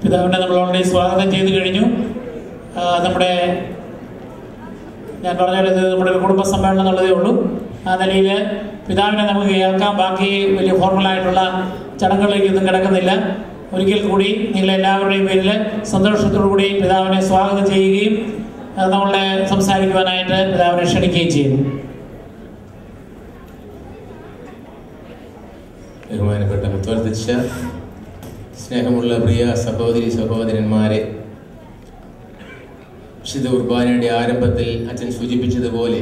പിതാവിനെ നമ്മൾ ഓൾറെഡി സ്വാഗതം ചെയ്തു കഴിഞ്ഞു ആ, നമ്മുടെ ഞാൻ പറഞ്ഞാൽ ഇത് നമ്മുടെ ഒരു കുടുംബ സമ്മേളനം എന്നുള്ളതേ ഉള്ളൂ ആ നിലയിൽ പിതാവിനെ നമുക്ക് കേൾക്കാം ബാക്കി വലിയ ഫോർമലായിട്ടുള്ള ചടങ്ങുകളിലേക്ക് ഒന്നും കിടക്കുന്നില്ല ഒരിക്കൽ കൂടി നിങ്ങളെല്ലാവരുടെയും പേരിൽ സന്തോഷത്തോടു കൂടി പിതാവിനെ സ്വാഗതം ചെയ്യുകയും ആ, നമ്മളെ സംസാരിക്കുവാനായിട്ട് പിതാവിനെ ക്ഷണിക്കുകയും ചെയ്യുന്നു ബഹുമാനപ്പെട്ട മുത്തോർത്തിച്ച സ്നേഹമുള്ള പ്രിയ സഹോദരി സഹോദരന്മാരെ വിശുദ്ധ കുർബാനയുടെ ആരംഭത്തിൽ അച്ഛൻ സൂചിപ്പിച്ചതുപോലെ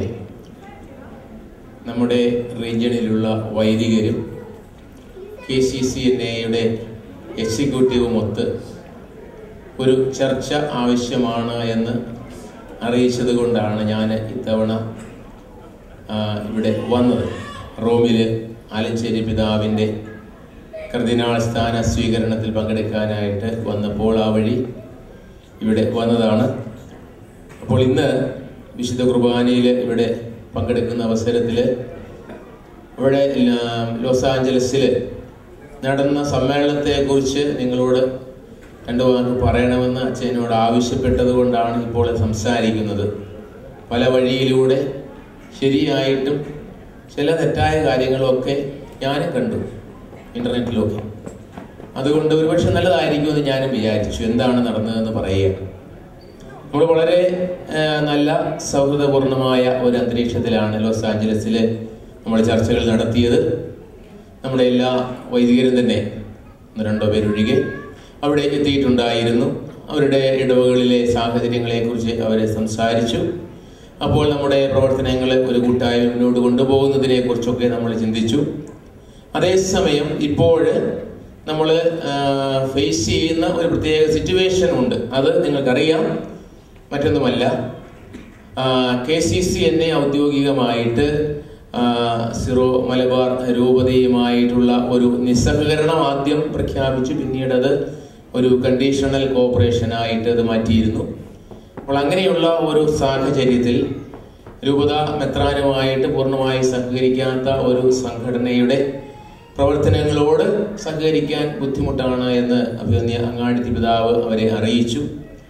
നമ്മുടെ റീജിയണിലുള്ള വൈദികരും കെ സി സി എൻ എയുടെ എക്സിക്യൂട്ടീവും ഒത്ത് ഒരു ചർച്ച ആവശ്യമാണ് എന്ന് അറിയിച്ചത് കൊണ്ടാണ് ഞാൻ ഇത്തവണ ആ, ഇവിടെ വന്നത് റോമില് ആലഞ്ചേരി പിതാവിൻ്റെ കർദിനാൾ സ്ഥാന സ്വീകരണത്തിൽ പങ്കെടുക്കാനായിട്ട് വന്നപ്പോൾ ആ വഴി ഇവിടെ വന്നതാണ് അപ്പോൾ ഇന്ന് വിശുദ്ധ കുർബാനയിൽ ഇവിടെ പങ്കെടുക്കുന്ന അവസരത്തിൽ ഇവിടെ ല- ലോസ് ആഞ്ചലസിൽ നടന്ന സമ്മേളനത്തെക്കുറിച്ച് നിങ്ങളോട് രണ്ടു വാക്ക് പറയണമെന്ന് അച്ഛനോട് ആവശ്യപ്പെട്ടത് കൊണ്ടാണ് ഇപ്പോൾ സംസാരിക്കുന്നത് പല വഴിയിലൂടെ ശരിയായിട്ടും ചില തെറ്റായ കാര്യങ്ങളൊക്കെ ഞാനും കണ്ടു ഇൻ്റർനെറ്റിലൊക്കെ അതുകൊണ്ട് ഒരുപക്ഷെ നല്ലതായിരിക്കുമെന്ന് ഞാനും വിചാരിച്ചു എന്താണ് നടന്നതെന്ന് പറയുക നമ്മൾ വളരെ ആ, നല്ല സൗഹൃദപൂർണമായ ഒരു അന്തരീക്ഷത്തിലാണ് ലോസ് ആഞ്ചലസിൽ നമ്മൾ ചർച്ചകൾ നടത്തിയത് നമ്മുടെ എല്ലാ വൈദികരും തന്നെ ഒന്ന് രണ്ടോ പേരൊഴികെ അവിടെ എത്തിയിട്ടുണ്ടായിരുന്നു അവരുടെ ഇടവകളിലെ സാഹചര്യങ്ങളെക്കുറിച്ച് അവരെ സംസാരിച്ചു അപ്പോൾ നമ്മുടെ പ്രവർത്തനങ്ങൾ ഒരു കൂട്ടായ്മ മുന്നോട്ട് കൊണ്ടുപോകുന്നതിനെ കുറിച്ചൊക്കെ നമ്മൾ ചിന്തിച്ചു അതേസമയം ഇപ്പോൾ നമ്മൾ ഫേസ് ചെയ്യുന്ന ഒരു പ്രത്യേക സിറ്റുവേഷൻ ഉണ്ട് അത് നിങ്ങൾക്കറിയാം മറ്റൊന്നുമല്ല കെ സി സി എന്നെ ഔദ്യോഗികമായിട്ട് ആ, സിറോ മലബാർ രൂപതയുമായിട്ടുള്ള ഒരു നിസ്സഹകരണം ആദ്യം പ്രഖ്യാപിച്ചു പിന്നീട് അത് ഒരു കണ്ടീഷണൽ കോപ്പറേഷനായിട്ട് അത് മാറ്റിയിരുന്നു അപ്പോൾ അങ്ങനെയുള്ള ഒരു സാഹചര്യത്തിൽ രൂപത മെത്രാനുമായിട്ട് പൂർണ്ണമായി സഹകരിക്കാത്ത ഒരു സംഘടനയുടെ പ്രവർത്തനങ്ങളോട് സഹകരിക്കാൻ ബുദ്ധിമുട്ടാണ് എന്ന് അഭിമന്യ അങ്ങാടിത്തി പിതാവ് അവരെ അറിയിച്ചു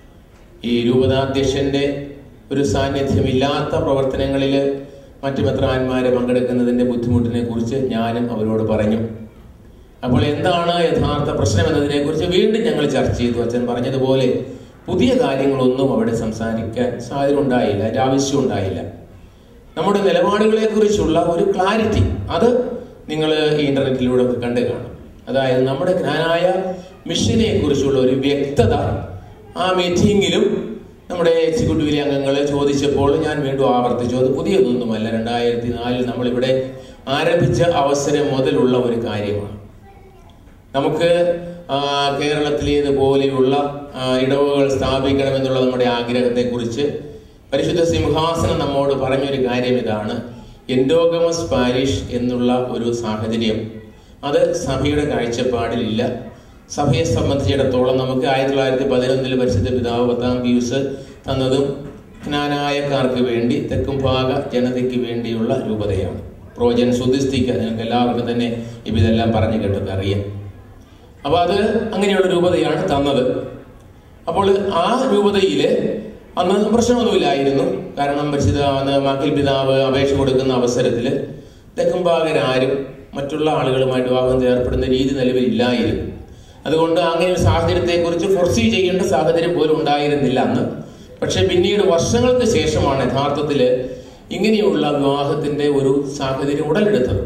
ഈ രൂപതാധ്യക്ഷന്റെ ഒരു സാന്നിധ്യമില്ലാത്ത പ്രവർത്തനങ്ങളിൽ മറ്റു മെത്രാന്മാരെ പങ്കെടുക്കുന്നതിന്റെ ബുദ്ധിമുട്ടിനെ കുറിച്ച് ഞാനും അവരോട് പറഞ്ഞു അപ്പോൾ എന്താണ് യഥാർത്ഥ പ്രശ്നം എന്നതിനെ കുറിച്ച് വീണ്ടും ഞങ്ങൾ ചർച്ച ചെയ്തു അച്ഛൻ പറഞ്ഞതുപോലെ പുതിയ കാര്യങ്ങളൊന്നും അവിടെ സംസാരിക്കാൻ സാധ്യത ഉണ്ടായില്ല അതിന്റെ ആവശ്യം ഉണ്ടായില്ല നമ്മുടെ നിലപാടുകളെ കുറിച്ചുള്ള ഒരു ക്ലാരിറ്റി അത് നിങ്ങൾ ഈ ഇന്റർനെറ്റിലൂടെ ഒക്കെ കണ്ടു കാണും അതായത് നമ്മുടെ ജ്ഞാനായ മിഷനെ കുറിച്ചുള്ള ഒരു വ്യക്തത ആ മീറ്റിംഗിലും നമ്മുടെ എക്സിക്യൂട്ടീവിലെ അംഗങ്ങൾ ചോദിച്ചപ്പോൾ ഞാൻ വീണ്ടും ആവർത്തിച്ചു അത് പുതിയതൊന്നുമല്ല രണ്ടായിരത്തി നാലിൽ നമ്മളിവിടെ ആരംഭിച്ച അവസരം മുതലുള്ള ഒരു കാര്യമാണ് നമുക്ക് ആ, കേരളത്തിലേതുപോലെയുള്ള ആ, ഇടവുകൾ സ്ഥാപിക്കണമെന്നുള്ള നമ്മുടെ ആഗ്രഹത്തെക്കുറിച്ച് പരിശുദ്ധ സിംഹാസനം നമ്മോട് പറഞ്ഞൊരു കാര്യം ഇതാണ് എൻഡോഗമസ് പാരിഷ് എന്നുള്ള ഒരു സാഹചര്യം അത് സഭയുടെ കാഴ്ചപ്പാടിലില്ല സഭയെ സംബന്ധിച്ചിടത്തോളം നമുക്ക് ആയിരത്തി തൊള്ളായിരത്തി പതിനൊന്നിൽ പരിശുദ്ധ പിതാവ് പത്താം പീയൂസ് തന്നതും ജ്ഞാനായക്കാർക്ക് വേണ്ടി തെക്കും ഭാഗ ജനതയ്ക്ക് വേണ്ടിയുള്ള രൂപതയാണ് പ്രോജൻ സുദിസ്തിക്ക് നിങ്ങൾക്ക് എല്ലാവർക്കും തന്നെ ഇപ്പം ഇതെല്ലാം പറഞ്ഞു കേട്ടൊക്കെ അറിയാം അപ്പൊ അത് അങ്ങനെയുള്ള രൂപതയാണ് തന്നത് അപ്പോൾ ആ രൂപതയില് അന്ന് പ്രശ്നമൊന്നുമില്ലായിരുന്നു കാരണം പരിശുദ്ധ അന്ന് മാക്കിൽ പിതാവ് അപേക്ഷ കൊടുക്കുന്ന അവസരത്തിൽ തെക്കുംഭാഗരാരും മറ്റുള്ള ആളുകളുമായിട്ട് വിവാഹം ഏർപ്പെടുന്ന രീതി നിലവിലില്ലായിരുന്നു അതുകൊണ്ട് അങ്ങനെ ഒരു സാഹചര്യത്തെക്കുറിച്ച് ഫോർസീ ചെയ്യേണ്ട സാഹചര്യം പോലും ഉണ്ടായിരുന്നില്ല അന്ന് പക്ഷെ പിന്നീട് വർഷങ്ങൾക്ക് ശേഷമാണ് യഥാർത്ഥത്തിൽ ഇങ്ങനെയുള്ള വിവാഹത്തിന്റെ ഒരു സാഹചര്യം ഉടലെടുത്തത്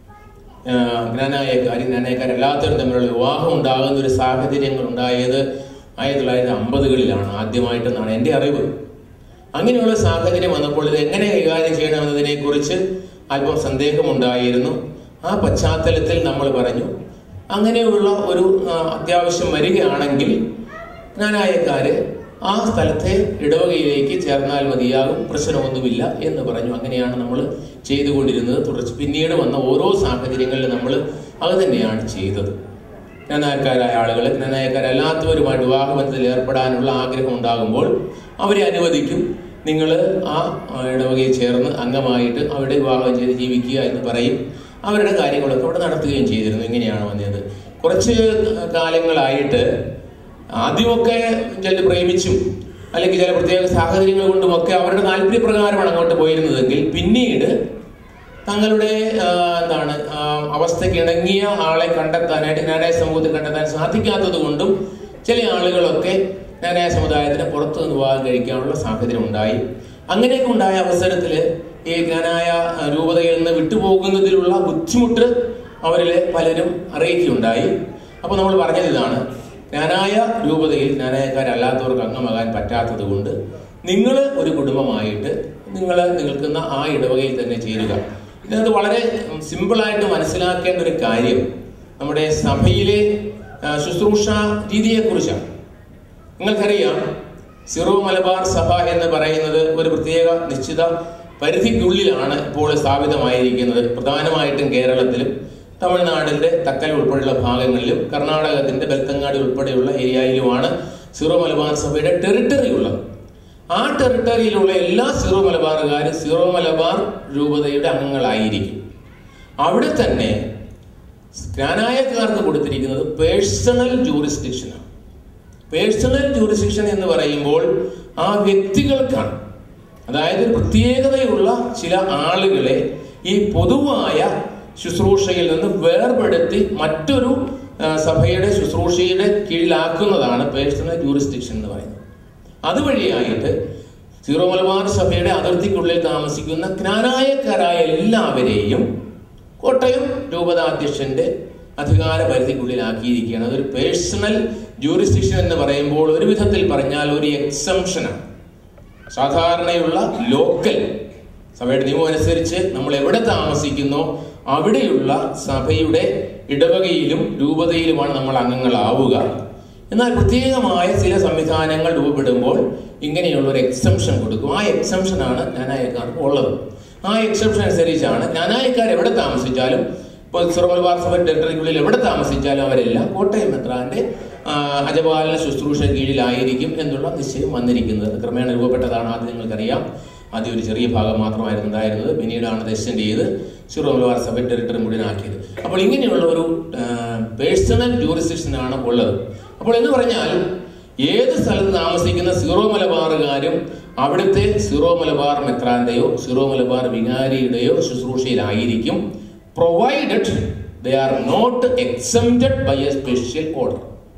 ജ്ഞാനായക്കാരും ജ്ഞാനായക്കാരല്ലാത്തവരും തമ്മിലുള്ള വിവാഹം ഉണ്ടാകുന്ന ഒരു സാഹചര്യങ്ങൾ ഉണ്ടായത് ആയിരത്തി തൊള്ളായിരത്തി അമ്പതുകളിലാണ് ആദ്യമായിട്ടെന്നാണ് എൻ്റെ അറിവ് അങ്ങനെയുള്ള സാഹചര്യം വന്നപ്പോൾ ഇത് എങ്ങനെ കൈകാര്യം ചെയ്യണമെന്നതിനെ കുറിച്ച് അല്പം സന്ദേഹമുണ്ടായിരുന്നു ആ പശ്ചാത്തലത്തിൽ നമ്മൾ പറഞ്ഞു അങ്ങനെയുള്ള ഒരു ആ, അത്യാവശ്യം വരികയാണെങ്കിൽ ജ്ഞാനായക്കാര് ആ സ്ഥലത്തെ ഇടവകയിലേക്ക് ചേർന്നാൽ മതിയാകും പ്രശ്നമൊന്നുമില്ല എന്ന് പറഞ്ഞു അങ്ങനെയാണ് നമ്മൾ ചെയ്തുകൊണ്ടിരുന്നത് തുടർച്ച് പിന്നീട് വന്ന ഓരോ സാഹചര്യങ്ങളിൽ നമ്മൾ അത് തന്നെയാണ് ചെയ്തത് ജ്ഞാനായക്കാരായ ആളുകൾ ജ്ഞാനായക്കാരല്ലാത്തവരുമായിട്ട് വിവാഹബന്ധത്തിൽ ഏർപ്പെടാനുള്ള ആഗ്രഹം ഉണ്ടാകുമ്പോൾ അവരെ അനുവദിക്കും നിങ്ങൾ ആ ആ, ഇടവകയിൽ ചേർന്ന് അംഗമായിട്ട് അവിടെ വിവാഹം ചെയ്ത് ജീവിക്കുക എന്ന് പറയും അവരുടെ കാര്യങ്ങളൊക്കെ അവിടെ നടത്തുകയും ചെയ്തിരുന്നു ഇങ്ങനെയാണ് വന്നത് കുറച്ച് കാലങ്ങളായിട്ട് ആദ്യമൊക്കെ ചില പ്രേമിച്ചും അല്ലെങ്കിൽ ചില പ്രത്യേക സാഹചര്യങ്ങൾ കൊണ്ടുമൊക്കെ അവരുടെ താല്പര്യപ്രകാരമാണ് അങ്ങോട്ട് പോയിരുന്നതെങ്കിൽ പിന്നീട് തങ്ങളുടെ ആ, എന്താണ് ആ, അവസ്ഥയ്ക്ക് ഇണങ്ങിയ ആളെ കണ്ടെത്താനായിട്ട് ജ്ഞാനായ സമൂഹത്തിൽ കണ്ടെത്താൻ സാധിക്കാത്തത് കൊണ്ടും ചില ആളുകളൊക്കെ ജ്ഞാനായ സമുദായത്തിന് പുറത്തു നിന്ന് വിവാഹം കഴിക്കാനുള്ള സാഹചര്യം ഉണ്ടായി അങ്ങനെയൊക്കെ ഉണ്ടായ അവസരത്തിൽ ഈ ജ്ഞാനായ ആ, രൂപതയിൽ നിന്ന് വിട്ടുപോകുന്നതിലുള്ള ബുദ്ധിമുട്ട് അവരിൽ പലരും അറിയിക്കുകയുണ്ടായി അപ്പോൾ നമ്മൾ പറഞ്ഞത് ഇതാണ് ജ്ഞാനായ രൂപതയിൽ ജ്ഞാനായക്കാരല്ലാത്തവർക്ക് അംഗമാകാൻ പറ്റാത്തത് കൊണ്ട് നിങ്ങൾ ഒരു കുടുംബമായിട്ട് നിങ്ങൾ നിൽക്കുന്ന ആ ഇടവകയിൽ തന്നെ ചേരുക ഇതിനകത്ത് വളരെ സിമ്പിളായിട്ട് മനസ്സിലാക്കേണ്ട ഒരു കാര്യം നമ്മുടെ സഭയിലെ ആ, ശുശ്രൂഷ രീതിയെക്കുറിച്ചാണ് നിങ്ങൾക്കറിയാം സിറോ മലബാർ സഭ എന്ന് പറയുന്നത് ഒരു പ്രത്യേക നിശ്ചിത പരിധിക്കുള്ളിലാണ് ഇപ്പോൾ സ്ഥാപിതമായിരിക്കുന്നത് പ്രധാനമായിട്ടും കേരളത്തിലും തമിഴ്നാടിന്റെ തക്കൽ ഉൾപ്പെടെയുള്ള ഭാഗങ്ങളിലും കർണാടകത്തിന്റെ ബെൽത്തങ്ങാടി ഉൾപ്പെടെയുള്ള ഏരിയയിലുമാണ് സീറോ മലബാർ സഭയുടെ ടെറിട്ടറി ഉള്ളത് ആ ടെറിട്ടറിയിലുള്ള എല്ലാ സീറോ മലബാറുകാരും സീറോ മലബാർ രൂപതയുടെ അംഗങ്ങളായിരിക്കും അവിടെ തന്നെ ജ്ഞാനായക്കാർക്ക് കൊടുത്തിരിക്കുന്നത് പേഴ്സണൽ ജൂറിസ്ഡിക്ഷനാണ് പേഴ്സണൽ ജൂറിസ്ഡിക്ഷൻ എന്ന് പറയുമ്പോൾ ആ വ്യക്തികൾക്കാണ് അതായത് ഒരു പ്രത്യേകതയുള്ള ചില ആളുകളെ ഈ പൊതുവായ ശുശ്രൂഷയിൽ നിന്ന് വേർപെടുത്തി മറ്റൊരു ആ, സഭയുടെ ശുശ്രൂഷയുടെ കീഴിലാക്കുന്നതാണ് പേഴ്സണൽ ജൂറിസ്ഡിക്ഷൻ എന്ന് പറയുന്നത് അതുവഴിയായിട്ട് സീറോ മലബാർ സഭയുടെ അതിർത്തിക്കുള്ളിൽ താമസിക്കുന്ന ജ്ഞാനായക്കാരായ എല്ലാവരെയും കോട്ടയം രൂപതാധ്യക്ഷന്റെ അധികാര പരിധിക്കുള്ളിലാക്കിയിരിക്കുകയാണ് അതൊരു പേഴ്സണൽ ജൂറിസ്ഡിക്ഷൻ എന്ന് പറയുമ്പോൾ ഒരു വിധത്തിൽ പറഞ്ഞാൽ ഒരു എക്സംഷനാണ് സാധാരണയുള്ള ലോക്കൽ സഭയുടെ നിയമം അനുസരിച്ച് നമ്മൾ എവിടെ താമസിക്കുന്നോ അവിടെയുള്ള സഭയുടെ ഇടവകയിലും രൂപതയിലുമാണ് നമ്മൾ അംഗങ്ങളാവുക എന്നാൽ പ്രത്യേകമായ ചില സംവിധാനങ്ങൾ രൂപപ്പെടുമ്പോൾ ഇങ്ങനെയുള്ള ഒരു എക്സംഷൻ കൊടുക്കും ആ എക്സംഷനാണ് ജ്ഞാനായക്കാർക്ക് ഉള്ളത് ആ എക്സംഷൻ അനുസരിച്ചാണ് ജ്ഞാനായക്കാർ എവിടെ താമസിച്ചാലും ഇപ്പോൾ സിറോമലബാർ സഭ ടെറിട്ടറിക്കുള്ളിൽ എവിടെ താമസിച്ചാലും അവരെല്ലാം കോട്ടയം മെത്രാന്റെ ആ, അജപാലന ശുശ്രൂഷ കീഴിലായിരിക്കും എന്നുള്ള നിശ്ചയം വന്നിരിക്കുന്നത് അത് ക്രമേണ രൂപപ്പെട്ടതാണ് ആദ്യം നിങ്ങൾക്കറിയാം ആദ്യം ഒരു ചെറിയ ഭാഗം മാത്രമായിരുന്നു ഉണ്ടായിരുന്നത് പിന്നീടാണ് അത് എക്സ്റ്റെൻഡ് ചെയ്ത് സിറോ മലബാർ സഭ ടെറിട്ടറി മുഴുവനാക്കിയത് അപ്പോൾ ഇങ്ങനെയുള്ള ഒരു പേഴ്സണൽ ജൂറിസ്ഡിക്ഷൻ ആണ് ഉള്ളത് അപ്പോൾ എന്ന് പറഞ്ഞാൽ ഏത് സ്ഥലത്ത് താമസിക്കുന്ന സീറോ മലബാറുകാരും അവിടുത്തെ സീറോ മലബാർ മെത്രാന്റെയോ സീറോ മലബാർ വികാരിയുടെയോ ശുശ്രൂഷയിലായിരിക്കും provided they are not exempted by a special order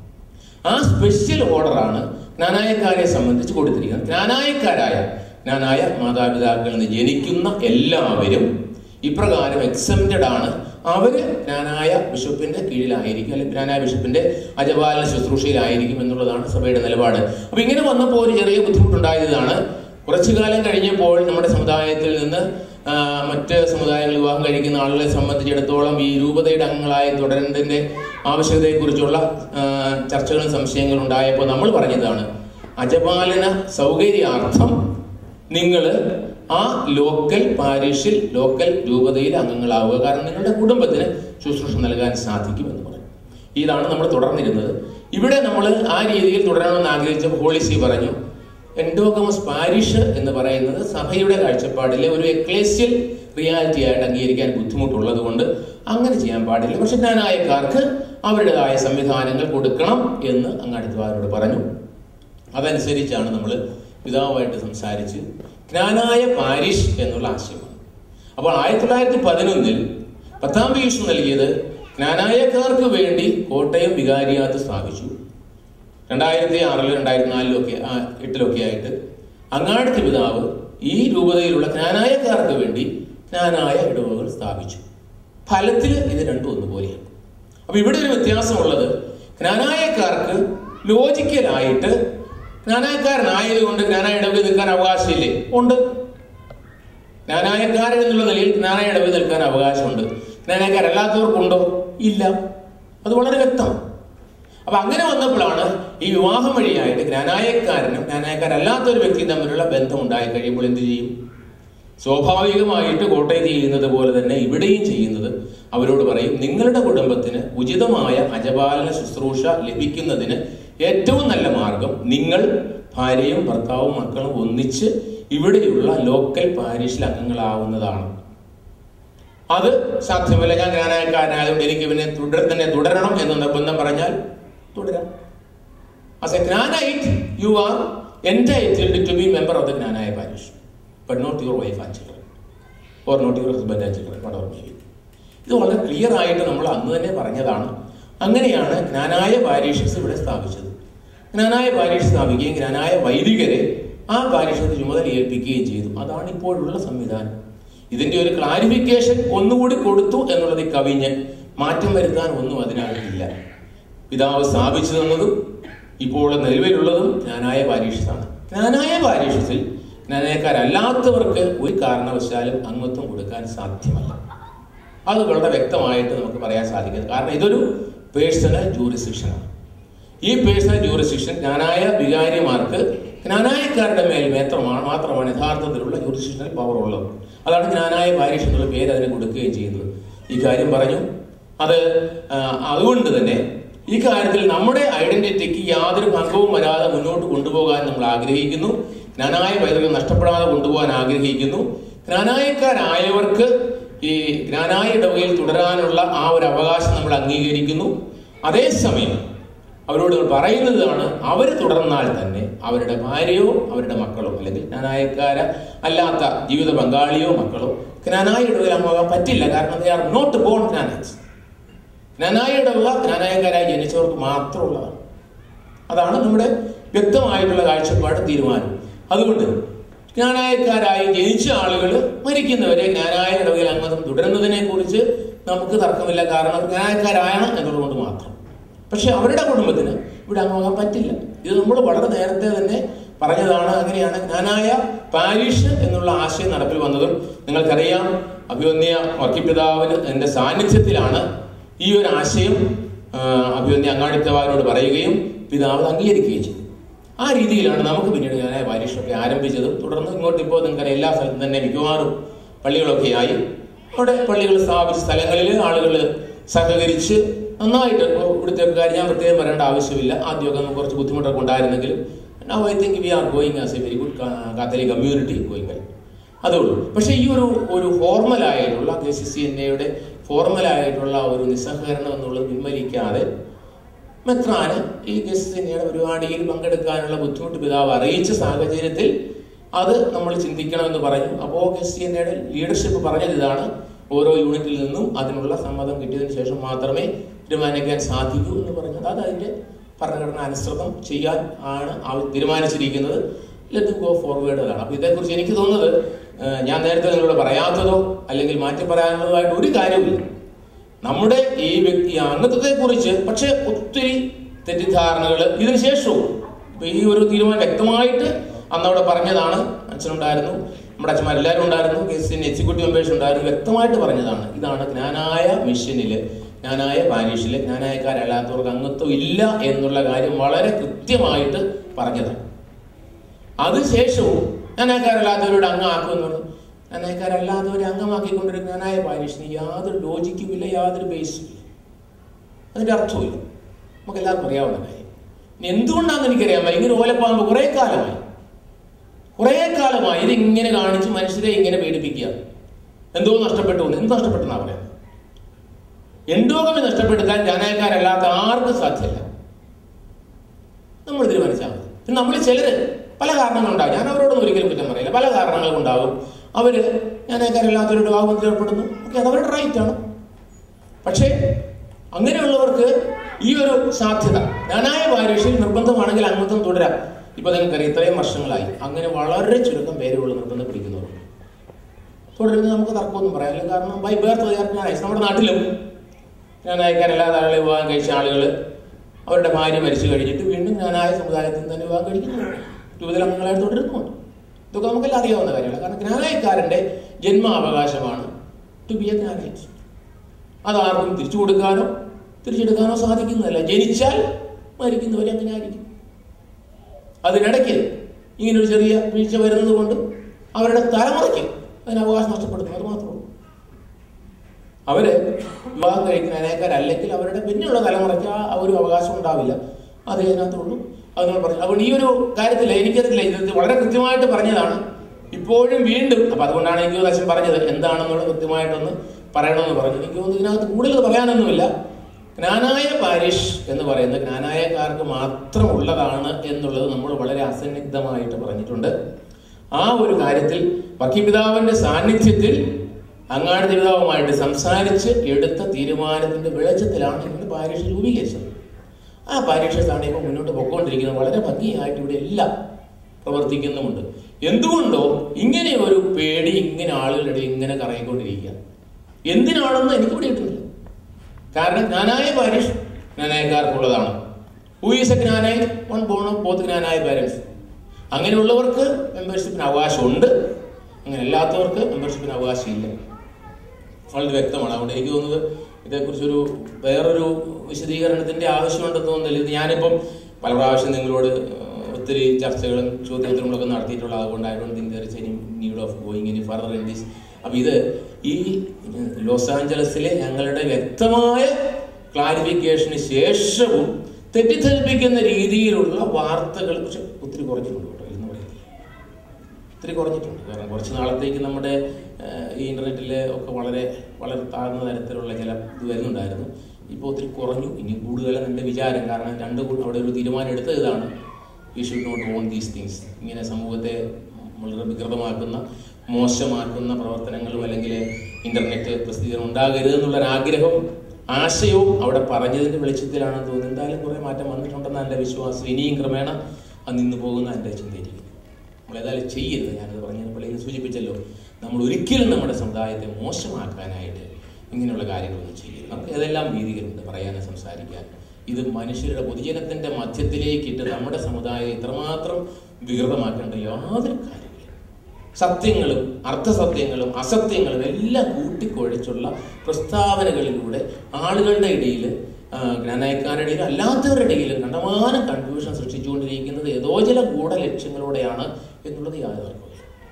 ആ സ്പെഷ്യൽ ഓർഡറാണ് ജ്ഞാനായക്കാരെ സംബന്ധിച്ച് കൊടുത്തിരിക്കുന്നത് ജ്ഞാനായക്കാരായ ജ്ഞാനായ മാതാപിതാക്കളിൽ നിന്ന് ജനിക്കുന്ന എല്ലാവരും ഇപ്രകാരം എക്സംപ്റ്റഡ് ആണ് അവര് ജ്ഞാനായ ബിഷപ്പിന്റെ കീഴിലായിരിക്കും അല്ലെങ്കിൽ ജ്ഞാനായ ബിഷപ്പിന്റെ അജപാലന ശുശ്രൂഷയിലായിരിക്കും എന്നുള്ളതാണ് സഭയുടെ നിലപാട് അപ്പൊ ഇങ്ങനെ വന്നപ്പോൾ ഒരു ചെറിയ ബുദ്ധിമുട്ടുണ്ടായതാണ് കുറച്ചു കാലം കഴിഞ്ഞപ്പോൾ നമ്മുടെ സമുദായത്തിൽ നിന്ന് ആ, മറ്റ് സമുദായങ്ങൾ വിവാഹം കഴിക്കുന്ന ആളുകളെ സംബന്ധിച്ചിടത്തോളം ഈ രൂപതയുടെ അംഗങ്ങളായി തുടരേണ്ടതിന്റെ ആവശ്യകതയെക്കുറിച്ചുള്ള ആ, ചർച്ചകളും സംശയങ്ങളും ഉണ്ടായപ്പോൾ നമ്മൾ പറഞ്ഞതാണ് അജപാലന സൗകര്യാർത്ഥം നിങ്ങൾ ആ ലോക്കൽ പാരീഷിൽ ലോക്കൽ രൂപതയിൽ അംഗങ്ങളാവുക കാരണം നിങ്ങളുടെ കുടുംബത്തിന് ശുശ്രൂഷ നൽകാൻ സാധിക്കും എന്ന് പറഞ്ഞു ഇതാണ് നമ്മൾ തുടർന്നിരുന്നത് ഇവിടെ നമ്മൾ ആ രീതിയിൽ തുടരണമെന്ന് ആഗ്രഹിച്ചപ്പോൾ ഹോളിസി പറഞ്ഞു എൻഡോഗമസ് പാരിഷ് എന്ന് പറയുന്നത് സഭയുടെ കാഴ്ചപ്പാടിലെ ഒരു എക്ലേസ്യൽ റിയാലിറ്റി ആയിട്ട് അംഗീകരിക്കാൻ ബുദ്ധിമുട്ടുള്ളത് കൊണ്ട് അങ്ങനെ ചെയ്യാൻ പാടില്ല പക്ഷെ ജ്ഞാനായക്കാർക്ക് അവരുടേതായ സംവിധാനങ്ങൾ കൊടുക്കണം എന്ന് അങ്ങടുത്തുകാരോട് പറഞ്ഞു അതനുസരിച്ചാണ് നമ്മൾ പിതാവുമായിട്ട് സംസാരിച്ച് ജ്ഞാനായ പാരിഷ് എന്നുള്ള ആശയമാണ് അപ്പോൾ ആയിരത്തി തൊള്ളായിരത്തി പതിനൊന്നിൽ പത്താം പീയൂഷ് നൽകിയത് ജ്ഞാനായക്കാർക്ക് വേണ്ടി കോട്ടയം വികാരിയാത്ത് സ്ഥാപിച്ചു രണ്ടായിരത്തി ആറിലും രണ്ടായിരത്തി നാലിലും ഒക്കെ ആ, എട്ടിലൊക്കെ ആയിട്ട് അങ്ങാടിത്തെ പിതാവ് ഈ രൂപതയിലുള്ള ജ്ഞാനായക്കാർക്ക് വേണ്ടി ജ്ഞാനായ ഇടവകൾ സ്ഥാപിച്ചു ഫലത്തിൽ ഇത് രണ്ടും ഒന്നുപോലെയാണ് അപ്പൊ ഇവിടെ ഒരു വ്യത്യാസമുള്ളത് ജ്ഞാനായക്കാർക്ക് ലോജിക്കലായിട്ട് ജ്ഞാനായക്കാരനായതുകൊണ്ട് ജ്ഞാനായ ഇടവകയിൽ നിൽക്കാൻ അവകാശമില്ലേ ഉണ്ട് ജ്ഞാനായക്കാരൻ എന്നുള്ള നിലയിൽ ജ്ഞാനായ ഇടവകയിൽ നിൽക്കാൻ അവകാശമുണ്ട് ജ്ഞാനായക്കാരല്ലാത്തവർക്കുണ്ടോ ഇല്ല അത് വളരെ വ്യക്തമാണ് അപ്പൊ അങ്ങനെ വന്നപ്പോഴാണ് ഈ വിവാഹം വഴിയായിട്ട് ജ്ഞാനായക്കാരനും ജ്ഞാനായക്കാരല്ലാത്ത ഒരു വ്യക്തിയും തമ്മിലുള്ള ബന്ധം ഉണ്ടായി കഴിയുമ്പോൾ എന്ത് ചെയ്യും സ്വാഭാവികമായിട്ട് കോട്ടയത്ത് ചെയ്യുന്നത് പോലെ തന്നെ ഇവിടെയും ചെയ്യുന്നത് അവരോട് പറയും നിങ്ങളുടെ കുടുംബത്തിന് ഉചിതമായ അജപാലന ശുശ്രൂഷ ലഭിക്കുന്നതിന് ഏറ്റവും നല്ല മാർഗം നിങ്ങൾ ഭാര്യയും ഭർത്താവും മക്കളും ഒന്നിച്ച് ഇവിടെയുള്ള ലോക്കൽ പാരീഷിൽ അംഗങ്ങളാവുന്നതാണ് അത് സാധ്യമല്ല ഞാൻ ജ്ഞാനായക്കാരനായതുകൊണ്ട് എനിക്ക് പിന്നെ തുടർ തന്നെ തുടരണം എന്ന് നിർബന്ധം പറഞ്ഞാൽ തുടരാം as a Knanaite you are entitled to be member of the Knanaya parish but not your wife and children or not your husband and children what or may be ഇത് വളരെ ക്ലിയർ ആയിട്ട് നമ്മൾ അന്ന് തന്നെ പറഞ്ഞതാണ് അങ്ങനെയാണ് ജ്ഞാനായ പാരീഷസ് ഇവിടെ സ്ഥാപിച്ചത് ജ്ഞാനായ പാരീഷ് സ്ഥാപിക്കുകയും ജ്ഞാനായ വൈദികരെ ആ പാരീഷത്ത് ചുമതല ഏൽപ്പിക്കുകയും ചെയ്തു അതാണ് ഇപ്പോഴുള്ള സംവിധാനം ഇതിന്റെ ഒരു ക്ലാരിഫിക്കേഷൻ ഒന്നുകൂടി കൊടുത്തു എന്നുള്ളത് കവിഞ്ഞ് മാറ്റം വരുത്താൻ ഒന്നും അതിനകത്തില്ല പിതാവ് സ്ഥാപിച്ചു തന്നതും ഇപ്പോൾ നിലവിലുള്ളതും ജ്ഞാനായ പാരീഷസാണ് ജ്ഞാനായ പാരീഷസിൽ ജ്ഞാനായക്കാരല്ലാത്തവർക്ക് ഒരു കാരണവശാലും അംഗത്വം കൊടുക്കാൻ സാധ്യമല്ല അത് വളരെ വ്യക്തമായിട്ട് നമുക്ക് പറയാൻ സാധിക്കുന്നത് കാരണം ഇതൊരു പേഴ്സണൽ ജൂറിസ്ഡിക്ഷനാണ് ഈ പേഴ്സണൽ ജൂറിസ്ഡിക്ഷൻ ജ്ഞാനായ വികാരിമാർക്ക് ജ്ഞാനായക്കാരുടെ മേൽ മാത്രമാണ് മാത്രമാണ് യഥാർത്ഥത്തിലുള്ള ജൂറിസ്ഡിക്ഷണൽ പവർ ഉള്ളത് അതാണ് ജ്ഞാനായ പാരീഷ് എന്നുള്ള പേര് അതിന് കൊടുക്കുകയും ചെയ്യുന്നത് ഈ കാര്യം പറഞ്ഞു അത് ആ, അതുകൊണ്ട് തന്നെ ഈ കാര്യത്തിൽ നമ്മുടെ ഐഡന്റിറ്റിക്ക് യാതൊരു ഭംഗവും വരാതെ മുന്നോട്ട് കൊണ്ടുപോകാൻ നമ്മൾ ആഗ്രഹിക്കുന്നു ജ്ഞാനായ പൈതൃകം നഷ്ടപ്പെടാതെ കൊണ്ടുപോകാൻ ആഗ്രഹിക്കുന്നു ജ്ഞാനായക്കാരായവർക്ക് ഈ ജ്ഞാനായ ഇടവകയിൽ തുടരാനുള്ള ആ ഒരു അവകാശം നമ്മൾ അംഗീകരിക്കുന്നു അതേസമയം അവരോട് നമ്മൾ പറയുന്നതാണ് അവർ തുടർന്നാൽ തന്നെ അവരുടെ ഭാര്യയോ അവരുടെ മക്കളോ അല്ലെങ്കിൽ ജ്ഞാനായക്കാര അല്ലാത്ത ജീവിത പങ്കാളിയോ മക്കളോ ജ്ഞാനായ ഇടവകയിൽ അംഗമാകാൻ പറ്റില്ല കാരണം ദേ ആർ നോട്ട് ബോൺ ജ്ഞാനൈസ് ജ്ഞാനായ ഇടവക ജ്ഞാനായക്കാരായി ജനിച്ചവർക്ക് മാത്രമുള്ളതാണ് അതാണ് നമ്മുടെ വ്യക്തമായിട്ടുള്ള കാഴ്ചപ്പാട് തീരുമാനം അതുകൊണ്ട് ജ്ഞാനായക്കാരായി ജനിച്ച ആളുകൾ മരിക്കുന്നവരെ ജ്ഞാനായ ഇടവകയിൽ അംഗം തുടരുന്നതിനെ കുറിച്ച് നമുക്ക് തർക്കമില്ല കാരണം അവർ ജ്ഞാനായക്കാരാണ് എന്നുള്ളതുകൊണ്ട് മാത്രം പക്ഷെ അവരുടെ കുടുംബത്തിന് ഇവിടെ അംഗമാകാൻ പറ്റില്ല ഇത് നമ്മൾ വളരെ നേരത്തെ തന്നെ പറഞ്ഞതാണ് അങ്ങനെയാണ് ജ്ഞാനായ പാരീഷ് എന്നുള്ള ആശയം നടപ്പിൽ വന്നതും നിങ്ങൾക്കറിയാം അഭിവന്യ വർക്കിപ്പിതാവിന് എന്റെ സാന്നിധ്യത്തിലാണ് ഈ ഒരു ആശയം ആ, അഭിവന്യ അങ്ങാടിത്തവാരോട് പറയുകയും പിതാവ് അത് അംഗീകരിക്കുകയും ചെയ്തു ആ രീതിയിലാണ് നമുക്ക് പിന്നീട് ജ്ഞാനായ പാരീഷൊക്കെ ആരംഭിച്ചതും തുടർന്ന് ഇങ്ങോട്ട് ഇപ്പോൾ നിങ്ങൾക്കറിയാം എല്ലാ സ്ഥലത്തും തന്നെ മിക്കവാറും പള്ളികളൊക്കെ ആയി അവിടെ പള്ളികൾ സ്ഥാപിച്ച സ്ഥലങ്ങളിൽ ആളുകൾ സഹകരിച്ച് നന്നായിട്ട് ഇപ്പോൾ ഇവിടുത്തെ കാര്യം ഞാൻ പ്രത്യേകം പറയേണ്ട ആവശ്യമില്ല ആദ്യമൊക്കെ നമുക്ക് കുറച്ച് ബുദ്ധിമുട്ടൊക്കെ ഉണ്ടായിരുന്നെങ്കിലും now I think we are going as a very good Catholic community going well അതേ ഉള്ളൂ പക്ഷേ ഈ ഒരു ഒരു ഫോർമലായിട്ടുള്ള കെ സി സി എൻ എയുടെ ഫോർമലായിട്ടുള്ള ഒരു നിസ്സഹകരണം എന്നുള്ളത് പിൻവലിക്കാതെ മെത്രാന് ഈ കെ സി സി എൻ എയുടെ പരിപാടിയിൽ പങ്കെടുക്കാനുള്ള ബുദ്ധിമുട്ട് പിതാവ് അറിയിച്ച സാഹചര്യത്തിൽ അത് നമ്മൾ ചിന്തിക്കണമെന്ന് പറഞ്ഞു അപ്പോൾ കെ സി എൻ എയുടെ ലീഡർഷിപ്പ് പറഞ്ഞത് ഇതാണ് ഓരോ യൂണിറ്റിൽ നിന്നും അതിനുള്ള സമ്മതം കിട്ടിയതിനു ശേഷം മാത്രമേ തീരുമാനിക്കാൻ സാധിക്കൂ എന്ന് പറഞ്ഞത് അത് അതിന്റെ ഭരണഘടന അനുസൃതം ചെയ്യാൻ ആണ് ആവ- തീരുമാനിച്ചിരിക്കുന്നത് ലെറ്റ് ഗോ ഫോർവേഡ് അതാണ് അപ്പൊ ഇതേക്കുറിച്ച് എനിക്ക് തോന്നുന്നത് ഏഹ്, ഞാൻ നേരത്തെ നിങ്ങളോട് പറയാത്തതോ അല്ലെങ്കിൽ മാറ്റി പറയാനുള്ളതായിട്ട് ഒരു കാര്യമില്ല നമ്മുടെ ഈ വ്യക്തി അംഗത്വത്തെ കുറിച്ച് പക്ഷെ ഒത്തിരി തെറ്റിദ്ധാരണകൾ ഇതിനു ശേഷവും ഇപ്പൊ ഈ ഒരു തീരുമാനം വ്യക്തമായിട്ട് അന്നവിടെ പറഞ്ഞതാണ് അച്ഛനുണ്ടായിരുന്നു നമ്മുടെ അച്ഛന്മാരെല്ലാവരും ഉണ്ടായിരുന്നു കെ സി എക്സിക്യൂട്ടീവ് മെമ്പേഴ്സ് ഉണ്ടായിരുന്നു വ്യക്തമായിട്ട് പറഞ്ഞതാണ് ഇതാണ് ജ്ഞാനായ മിഷനില് ജ്ഞാനായ പാരീഷില് ജ്ഞാനായക്കാരല്ലാത്തവർക്ക് അംഗത്വം ഇല്ല എന്നുള്ള കാര്യം വളരെ കൃത്യമായിട്ട് പറഞ്ഞതാണ് അതിനുശേഷവും ജ്ഞാനായക്കാരല്ലാത്തവരോട് അംഗമാക്കുമെന്ന് പറഞ്ഞു ജ്ഞാനായക്കാരല്ലാത്തവരെ അംഗമാക്കിക്കൊണ്ടൊരു ജ്ഞാനായ പാരീഷിന് യാതൊരു ലോജിക്കും ഇല്ല യാതൊരു ബേസും ഇല്ല അതിന്റെ അർത്ഥവുമില്ല നമുക്ക് എല്ലാവർക്കും അറിയാവുന്ന കാര്യം ഇനി എന്തുകൊണ്ടാണെന്ന് എനിക്കറിയാം ഇങ്ങനെ ഓലപ്പാമ്പ് കുറെ കാലമായി കുറെ കാലമായി ഇത് ഇങ്ങനെ കാണിച്ച് മനുഷ്യരെ ഇങ്ങനെ പീഡിപ്പിക്കുക എന്തോ നഷ്ടപ്പെട്ടു എന്ന്. എന്ത് നഷ്ടപ്പെട്ടെന്നാ പറയുന്നത് എൻഡോഗമി നഷ്ടപ്പെടുത്താൻ ജനക്കാരല്ലാത്ത ആർക്കും സാധ്യമല്ല നമ്മൾ തീരുമാനിച്ചാൽ മതി പിന്നെ നമ്മൾ ചിലര് പല കാരണങ്ങളുണ്ടാകും ഞാൻ അവരോടൊന്നും ഒരിക്കലും കുറ്റം പറയില്ല പല കാരണങ്ങളും ഉണ്ടാകും അവര് ജനക്കാരല്ലാത്തവരുടെ വിവാഹത്തിൽ ഏർപ്പെടുന്നു ഓക്കെ അത് അവരുടെ റൈറ്റ് ആണ് പക്ഷേ അങ്ങനെയുള്ളവർക്ക് ഈ ഒരു സാധ്യത ജ്ഞാനായ പാരീക്ഷയിൽ നിർബന്ധമാണെങ്കിൽ അംഗത്വം തുടരാം ഇപ്പൊ നിങ്ങൾക്കറിയാം ഇത്രയും വർഷങ്ങളായി അങ്ങനെ വളരെ ചുരുക്കം പേരേ ഉള്ളൂ നിർബന്ധം പിടിക്കുന്നവർ തുടരുന്നത് നമുക്ക് തർക്കമൊന്നും പറയാനില്ല കാരണം ബൈ ബേർത്ത് ജ്ഞാനായ നമ്മുടെ നാട്ടിലും ജ്ഞാനായക്കാരല്ലാതെ ആളുകളെ വിവാഹം കഴിച്ച ആളുകൾ അവരുടെ ഭാര്യ മരിച്ചു കഴിഞ്ഞിട്ട് വീണ്ടും ജ്ഞാനായ സമുദായത്തിൽ നിന്ന് തന്നെ വിവാഹം കഴിക്കുന്നുണ്ട് രൂപതലംഗങ്ങളായി തുടരുന്നുണ്ട് ഇതൊക്കെ നമുക്കെല്ലാം അറിയാവുന്ന കാര്യമാണ് കാരണം ജ്ഞാനായക്കാരന്റെ ജന്മാവകാശമാണ് ടു ബി എ ജ്ഞാനായിട്ട് അത് ആർക്കും തിരിച്ചു കൊടുക്കാനോ തിരിച്ചെടുക്കാനോ സാധിക്കുന്നതല്ല ജനിച്ചാൽ മരിക്കുന്നവരെ അങ്ങനെ ആയിരിക്കും അതിനിടയ്ക്ക് ഇങ്ങനെ ഒരു ചെറിയ വീഴ്ച വരുന്നത് കൊണ്ട് അവരുടെ തലമുറയ്ക്ക് അതിന് അവകാശം നഷ്ടപ്പെടുന്നു അത് മാത്രമേ ഉള്ളൂ അവര് വിവാഹം കഴിക്കുന്ന അനേക്കാരല്ലെങ്കിൽ അവരുടെ പിന്നെയുള്ള തലമുറയ്ക്ക് ആ ഒരു അവകാശം ഉണ്ടാവില്ല അത് അതിനകത്തുള്ളൂ അത് നമ്മൾ പറഞ്ഞു അപ്പോൾ ഈ ഒരു കാര്യത്തിൽ എനിക്കറിയില്ല ഇത് വളരെ കൃത്യമായിട്ട് പറഞ്ഞതാണ് ഇപ്പോഴും വീണ്ടും അപ്പൊ അതുകൊണ്ടാണ് എനിക്ക് അച്ഛൻ പറഞ്ഞത് എന്താണെന്നുള്ള കൃത്യമായിട്ടൊന്ന് പറയണമെന്ന് പറഞ്ഞു എനിക്ക് തോന്നുന്നു ഇതിനകത്ത് കൂടുതൽ പറയാനൊന്നുമില്ല ജ്ഞാനായ പാരിഷ് എന്ന് പറയുന്നത് ജ്ഞാനായക്കാർക്ക് മാത്രമുള്ളതാണ് എന്നുള്ളത് നമ്മൾ വളരെ അസന്നിഗ്ധമായിട്ട് പറഞ്ഞിട്ടുണ്ട് ആ ഒരു കാര്യത്തിൽ വക്കീപിതാവിന്റെ സാന്നിധ്യത്തിൽ അങ്ങാടി പിതാവുമായിട്ട് സംസാരിച്ച് എടുത്ത തീരുമാനത്തിന്റെ വെളിച്ചത്തിലാണ് ഇന്ന് പാരിഷ് രൂപീകരിച്ചത് ആ പാരീക്ഷസാണ് ഇപ്പോൾ മുന്നോട്ട് പോയിക്കൊണ്ടിരിക്കുന്നത് വളരെ ഭംഗിയായിട്ട് ഇവിടെ എല്ലാം പ്രവർത്തിക്കുന്നുമുണ്ട് എന്തുകൊണ്ടോ ഇങ്ങനെ ഒരു പേടി ഇങ്ങനെ ആളുകളുടെ ഇടയിൽ ഇങ്ങനെ കറങ്ങിക്കൊണ്ടിരിക്കുക എന്തിനാണെന്ന് എനിക്ക് ഇവിടെ കിട്ടുന്നില്ല കാരണം ജ്ഞാനായ പാരീഷ് ജ്ഞാനായക്കാർക്കുള്ളതാണ് who is a Knanaya one born of both Knanaya parents അങ്ങനെയുള്ളവർക്ക് മെമ്പർഷിപ്പിന് അവകാശമുണ്ട് അങ്ങനെ അല്ലാത്തവർക്ക് മെമ്പർഷിപ്പിന് അവകാശമില്ല വളരെ വ്യക്തമാണ് അതുകൊണ്ട് എനിക്ക് തോന്നുന്നത് ഇതേക്കുറിച്ചൊരു വേറൊരു വിശദീകരണത്തിന്റെ ആവശ്യമുണ്ടെന്ന് തോന്നുന്നില്ല ഇത് ഞാനിപ്പം പല പ്രാവശ്യം നിങ്ങളോട് ഒത്തിരി ചർച്ചകളും ചോദ്യോത്തരങ്ങളൊക്കെ നടത്തിയിട്ടുള്ള അതുകൊണ്ട് I don't think there is any need of going any further in this അപ്പം ഇത് ഈ ലോസ് ആഞ്ചലസിലെ ഞങ്ങളുടെ വ്യക്തമായ ക്ലാരിഫിക്കേഷന് ശേഷവും തെറ്റിദ്ധരിപ്പിക്കുന്ന രീതിയിലുള്ള വാർത്തകൾ പക്ഷെ ഒത്തിരി കുറഞ്ഞിട്ടുണ്ട് കേട്ടോ എന്ന് പറയുന്നത് ഒത്തിരി കുറഞ്ഞിട്ടുണ്ട് കാരണം കുറച്ച് നാളത്തേക്ക് നമ്മുടെ ഏഹ്, ഈ ഇന്റർനെറ്റിൽ ഒക്കെ വളരെ വളരെ താഴ്ന്ന തരത്തിലുള്ള ചില ഇത് വരുന്നുണ്ടായിരുന്നു ഇപ്പോൾ ഒത്തിരി കുറഞ്ഞു ഇനി കൂടുതലാണ് എൻ്റെ വിചാരം കാരണം രണ്ട് കൂ- അവിടെ ഒരു തീരുമാനം എടുത്തത് ഇതാണ് we should not on these things ഇങ്ങനെ സമൂഹത്തെ വളരെ വികൃതമാക്കുന്ന മോശമാക്കുന്ന പ്രവർത്തനങ്ങളും അല്ലെങ്കിൽ ഇന്റർനെറ്റ് പ്രസിദ്ധീകരണം ഉണ്ടാകരുത് എന്നുള്ളൊരാഗ്രഹവും ആശയവും അവിടെ പറഞ്ഞതിന്റെ വെളിച്ചത്തിലാണെന്ന് തോന്നുന്നു എന്തായാലും കുറേ മാറ്റം വന്നിട്ടുണ്ടെന്ന് എൻ്റെ വിശ്വാസം ഇനിയും ക്രമേണ അത് നിന്ന് പോകുന്ന എൻ്റെ ചിന്തയിരിക്കുന്നു നമ്മൾ ഏതായാലും ചെയ്യരുത് ഞാനത് പറഞ്ഞപ്പോൾ ഇത് സൂചിപ്പിച്ചല്ലോ നമ്മൾ ഒരിക്കലും നമ്മുടെ സമുദായത്തെ മോശമാക്കാനായിട്ട് ഇങ്ങനെയുള്ള കാര്യങ്ങളൊന്നും ചെയ്യരുത് നമുക്ക് ഏതെല്ലാം രീതികളുണ്ട് പറയാനും സംസാരിക്കാൻ ഇത് മനുഷ്യരുടെ പൊതുജനത്തിന്റെ മധ്യത്തിലേക്ക് ഇട്ട് നമ്മുടെ സമുദായം ഇത്രമാത്രം വികൃതമാക്കേണ്ട യാതൊരു കാര്യമില്ല സത്യങ്ങളും അർത്ഥസത്യങ്ങളും അസത്യങ്ങളും എല്ലാം കൂട്ടിക്കുഴച്ചുള്ള പ്രസ്താവനകളിലൂടെ ആളുകളുടെ ഇടയിൽ ജ്ഞാനയക്കാരുടെ ഇടയിൽ അല്ലാത്തവരുടെ ഇടയിലും കണ്ടമാനം കൺഫ്യൂഷൻ സൃഷ്ടിച്ചുകൊണ്ടിരിക്കുന്നത് ഏതോ ചില ഗൂഢ ലക്ഷ്യങ്ങളോടെയാണ് എന്നുള്ളത് യാതൊരു അർത്ഥമില്ല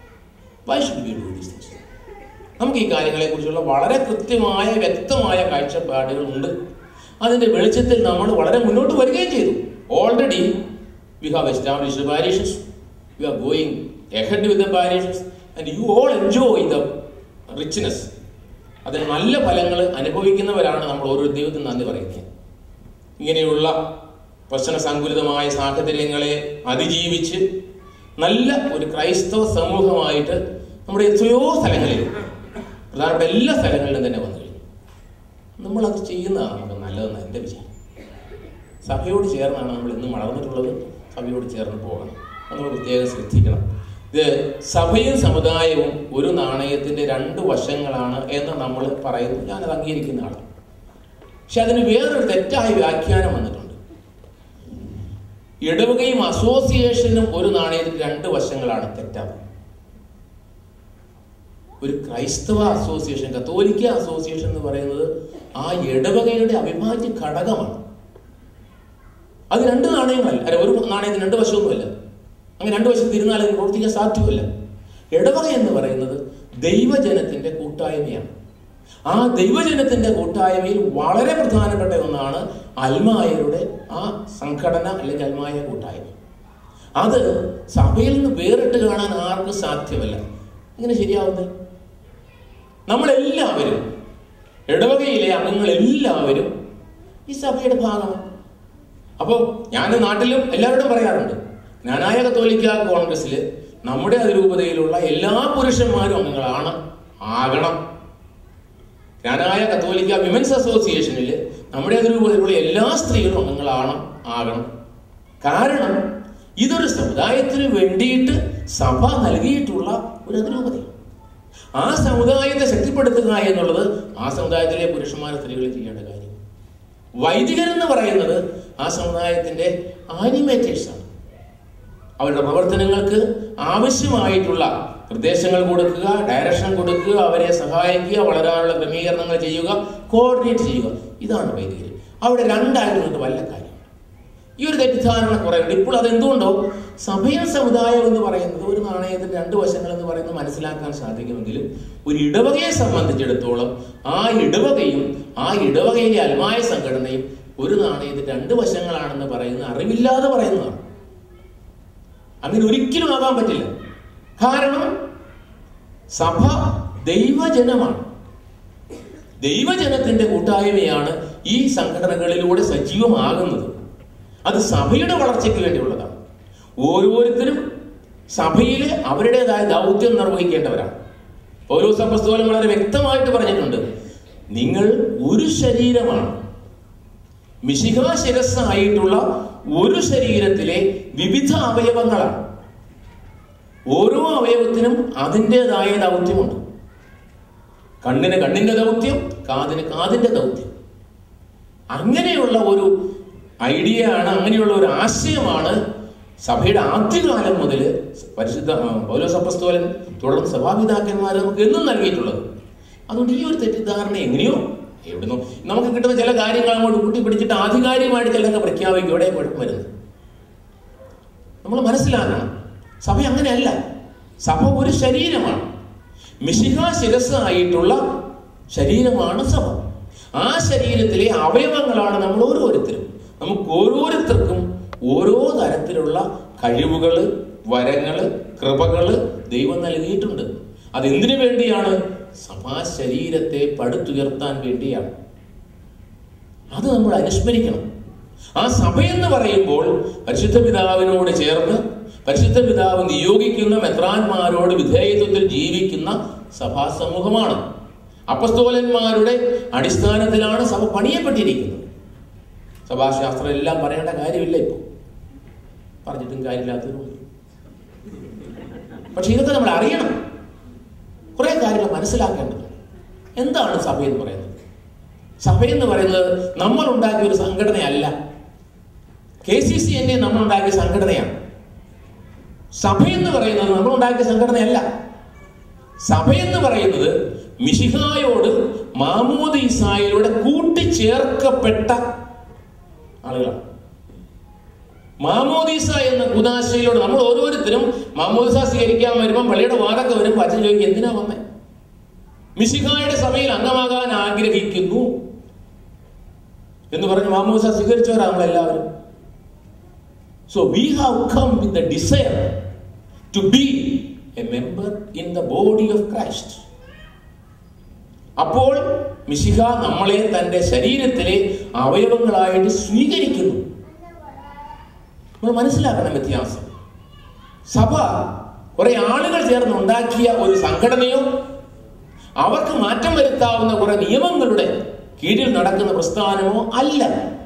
why should be do these things നമുക്ക് ഈ കാര്യങ്ങളെ കുറിച്ചുള്ള വളരെ കൃത്യമായ വ്യക്തമായ കാഴ്ചപ്പാടുകൾ ഉണ്ട് അതിന്റെ വെളിച്ചത്തിൽ നമ്മൾ വളരെ മുന്നോട്ട് വരികയും ചെയ്തു already we have established parishes we are going ahead with the parishes and you all enjoy the richness അതിന് നല്ല ഫലങ്ങൾ അനുഭവിക്കുന്നവരാണ് നമ്മൾ ഓരോ ദൈവത്തിന് നന്ദി പറയുന്നത് ഇങ്ങനെയുള്ള പ്രശ്ന സങ്കുലിതമായ സാഹചര്യങ്ങളെ അതിജീവിച്ച് നല്ല ഒരു ക്രൈസ്തവ സമൂഹമായിട്ട് നമ്മുടെ എത്രയോ സ്ഥലങ്ങളിൽ പ്രധാനപ്പെട്ട എല്ലാ സ്ഥലങ്ങളിലും തന്നെ വന്നു കഴിഞ്ഞു നമ്മളത് ചെയ്യുന്നതാണ് നമുക്ക് നല്ലതെന്ന് എൻ്റെ വിചാരം സഭയോട് ചേർന്നാണ് നമ്മൾ ഇന്ന് വളർന്നിട്ടുള്ളത് സഭയോട് ചേർന്ന് പോകണം അത് നമ്മൾ പ്രത്യേകം ശ്രദ്ധിക്കണം ഇത് സഭയും സമുദായവും ഒരു നാണയത്തിന്റെ രണ്ട് വശങ്ങളാണ് എന്ന് നമ്മൾ പറയുന്നു ഞാനത് അംഗീകരിക്കുന്ന ആളാണ് പക്ഷെ അതിന് വേറൊരു തെറ്റായ വ്യാഖ്യാനം വന്നിട്ടുണ്ട് ഇടവകയും അസോസിയേഷനും ഒരു നാണയത്തിന് രണ്ട് വശങ്ങളാണ് തെറ്റാണ് ഒരു ക്രൈസ്തവ അസോസിയേഷൻ കത്തോലിക്ക അസോസിയേഷൻ എന്ന് പറയുന്നത് ആ ഇടവകയുടെ അവിഭാജ്യ ഘടകമാണ് അത് രണ്ട് നാണയങ്ങളല്ല അല്ല ഒരു നാണയത്തിന് രണ്ട് വശമൊന്നുമല്ല അങ്ങനെ രണ്ട് വശത്ത് ഇരുന്നാൽ അതിന് പ്രവർത്തിക്കാൻ സാധ്യമല്ല ഇടവക എന്ന് പറയുന്നത് ദൈവജനത്തിന്റെ കൂട്ടായ്മയാണ് ആ ദൈവജനത്തിന്റെ കൂട്ടായ്മയിൽ വളരെ പ്രധാനപ്പെട്ട ഒന്നാണ് അൽമായരുടെ ആ സംഘടന അല്ലെങ്കിൽ അൽമായ കൂട്ടായ്മ അത് സഭയിൽ നിന്ന് വേറിട്ട് കാണാൻ ആർക്കും സാധ്യമല്ല ഇങ്ങനെ ശരിയാവുന്നത് നമ്മളെല്ലാവരും ഇടവകയിലെ അംഗങ്ങൾ എല്ലാവരും ഈ സഭയുടെ ഭാഗമാണ് അപ്പോൾ ഞാൻ നാട്ടിലും എല്ലാവരോടും പറയാറുണ്ട് ജ്ഞാനായ കത്തോലിക്ക കോൺഗ്രസ്സിൽ നമ്മുടെ അതിരൂപതയിലുള്ള എല്ലാ പുരുഷന്മാരും അംഗങ്ങളാണ് ആകണം ജ്ഞാനായ കത്തോലിക്ക വിമൻസ് അസോസിയേഷനിൽ നമ്മുടെ അതിരൂപതയിലുള്ള എല്ലാ സ്ത്രീകളും അംഗങ്ങളാണ് ആകണം കാരണം ഇതൊരു സമുദായത്തിന് വേണ്ടിയിട്ട് സഭ നൽകിയിട്ടുള്ള ഒരു അതിരൂപതയാണ് ആ സമുദായത്തെ ശക്തിപ്പെടുത്തുക എന്നുള്ളത് ആ സമുദായത്തിലെ പുരുഷന്മാരും സ്ത്രീകളും ചെയ്യേണ്ട കാര്യം വൈദികരെന്ന് പറയുന്നത് ആ സമുദായത്തിന്റെ ആനിമേറ്റേഴ്സ് ആണ് അവരുടെ പ്രവർത്തനങ്ങൾക്ക് ആവശ്യമായിട്ടുള്ള നിർദ്ദേശങ്ങൾ കൊടുക്കുക ഡയറക്ഷൻ കൊടുക്കുക അവരെ സഹായിക്കുക വളരാനുള്ള ക്രമീകരണങ്ങൾ ചെയ്യുക കോർഡിനേറ്റ് ചെയ്യുക ഇതാണ് വൈദികർ അവിടെ രണ്ടായിട്ട് വല്ല കാര്യം ഈ ഒരു തെറ്റിദ്ധാരണ കുറയുണ്ട് ഇപ്പോൾ അതെന്തുകൊണ്ടോ സഭയും സമുദായം എന്ന് പറയുന്നത് ഒരു നാണയത്തിന്റെ രണ്ട് വശങ്ങൾ എന്ന് പറയുന്നത് മനസ്സിലാക്കാൻ സാധിക്കുമെങ്കിലും ഒരു ഇടവകയെ സംബന്ധിച്ചിടത്തോളം ആ ഇടവകയും ആ ഇടവകയിലെ അൽമായ സംഘടനയും ഒരു നാണയത്തിന്റെ രണ്ട് വശങ്ങളാണെന്ന് പറയുന്ന അറിവില്ലാതെ പറയുന്നതാണ് അങ്ങനെ ഒരിക്കലും ആകാൻ പറ്റില്ല കാരണം സഭ ദൈവജനമാണ് ദൈവജനത്തിന്റെ കൂട്ടായ്മയാണ് ഈ സംഘടനകളിലൂടെ സജീവമാകുന്നത് അത് സഭയുടെ വളർച്ചയ്ക്ക് വേണ്ടിയുള്ളതാണ് ഓരോരുത്തരും സഭയിൽ അവരുടേതായ ദൗത്യം നിർവഹിക്കേണ്ടവരാണ് പൗലോസ് അപ്പസ്തോലൻ വളരെ വ്യക്തമായിട്ട് പറഞ്ഞിട്ടുണ്ട് നിങ്ങൾ ഒരു ശരീരമാണ് മിശിഹ ശിരസ്സായിട്ടുള്ള ഒരു ശരീരത്തിലെ വിവിധ അവയവങ്ങളാണ് ഓരോ അവയവത്തിനും അതിൻ്റെതായ ദൗത്യമുണ്ട് കണ്ണിന് കണ്ണിന്റെ ദൗത്യം കാതിന് കാതിന്റെ ദൗത്യം അങ്ങനെയുള്ള ഒരു ഐഡിയ ആണ് അങ്ങനെയുള്ള ഒരു ആശയമാണ് സഭയുടെ ആദ്യകാലം മുതൽ പരിശുദ്ധ ആ, പൗലോസ് അപ്പസ്തോലൻ തുടർന്ന് സഭാപിതാക്കന്മാർ നമുക്ക് എന്നും നൽകിയിട്ടുള്ളത് അതുകൊണ്ട് ഈ ഒരു തെറ്റിദ്ധാരണ എങ്ങനെയോ എവിടുന്നോ നമുക്ക് കിട്ടുന്ന ചില കാര്യങ്ങൾ അങ്ങോട്ട് കൂട്ടിപ്പിടിച്ചിട്ട് ആധികാരികമായിട്ട് ചിലതൊക്കെ പ്രഖ്യാപിക്കും ഇവിടെ കുഴപ്പം വരുന്നത് നമ്മൾ മനസ്സിലാക്കണം സഭ അങ്ങനെയല്ല സഭ ഒരു ശരീരമാണ് മിശിഹ ശിരസ്സായിട്ടുള്ള ശരീരമാണ് സഭ ആ ശരീരത്തിലെ അവയവങ്ങളാണ് നമ്മൾ ഓരോരുത്തരും നമുക്ക് ഓരോരുത്തർക്കും ഓരോ തരത്തിലുള്ള കഴിവുകള് വരങ്ങള് കൃപകള് ദൈവം നൽകിയിട്ടുണ്ട് അതെന്തിനു വേണ്ടിയാണ് സഭാ ശരീരത്തെ പടുത്തുയർത്താൻ വേണ്ടിയാണ് അത് നമ്മൾ അനുസ്മരിക്കണം ആ സഭയെന്ന് പറയുമ്പോൾ പരിശുദ്ധ പിതാവിനോട് ചേർന്ന് പരിശുദ്ധ പിതാവ് നിയോഗിക്കുന്ന മെത്രാന്മാരോട് വിധേയത്വത്തിൽ ജീവിക്കുന്ന സഭാ സമൂഹമാണ് അപ്പസ്തോലന്മാരുടെ അടിസ്ഥാനത്തിലാണ് സഭ പണിയപ്പെട്ടിരിക്കുന്നത് സഭാശാസ്ത്രം എല്ലാം പറയേണ്ട കാര്യമില്ല ഇപ്പോൾ പറഞ്ഞിട്ടും കാര്യമില്ലാത്തവരുണ്ട് പക്ഷെ ഇതൊക്കെ നമ്മൾ അറിയണം കുറെ കാര്യങ്ങൾ മനസ്സിലാക്കേണ്ടത് എന്താണ് സഭ എന്ന് പറയുന്നത് സഭ എന്ന് പറയുന്നത് നമ്മൾ ഉണ്ടാക്കിയ ഒരു സംഘടനയല്ല കെ സി സി എന്നെ നമ്മൾ ഉണ്ടാക്കിയ സംഘടനയാണ് സഭ എന്ന് പറയുന്നത് നമ്മൾ ഉണ്ടാക്കിയ സംഘടനയല്ല സഭ എന്ന് പറയുന്നത് മിഷിഹായോട് മാമോദീസായിലൂടെ കൂട്ടിച്ചേർക്കപ്പെട്ട ആളുകളാണ് മാമോദീസ എന്ന കുദാശയിലൂടെ നമ്മൾ ഓരോരുത്തരും മാമോദീസ സ്വീകരിക്കാൻ വരുമ്പോൾ പള്ളിയുടെ വാതൊക്കെ വരും അച്ഛൻ ചോദിക്കും എന്തിനാ വന്നേ മിശിഹായുടെ സഭയിൽ അംഗമാകാൻ ആഗ്രഹിക്കുന്നു എന്ന് പറഞ്ഞ് മാമോദീസ സ്വീകരിച്ചവരാണ് നമ്മളെല്ലാവരും so we have come with the desire to be a member in the body of Christ അപ്പോൾ മിശിഹ നമ്മളെ തന്റെ ശരീരത്തിലെ അവയവങ്ങളായിട്ട് സ്വീകരിക്കുന്നു നമ്മൾ മനസ്സിലാക്കണം വ്യത്യാസം സഭ കുറെ ആളുകൾ ചേർന്ന് ഉണ്ടാക്കിയ ഒരു സംഘടനയോ അവർക്ക് മാറ്റം വരുത്താവുന്ന കുറെ നിയമങ്ങളുടെ കീഴിൽ നടക്കുന്ന പ്രസ്ഥാനമോ അല്ല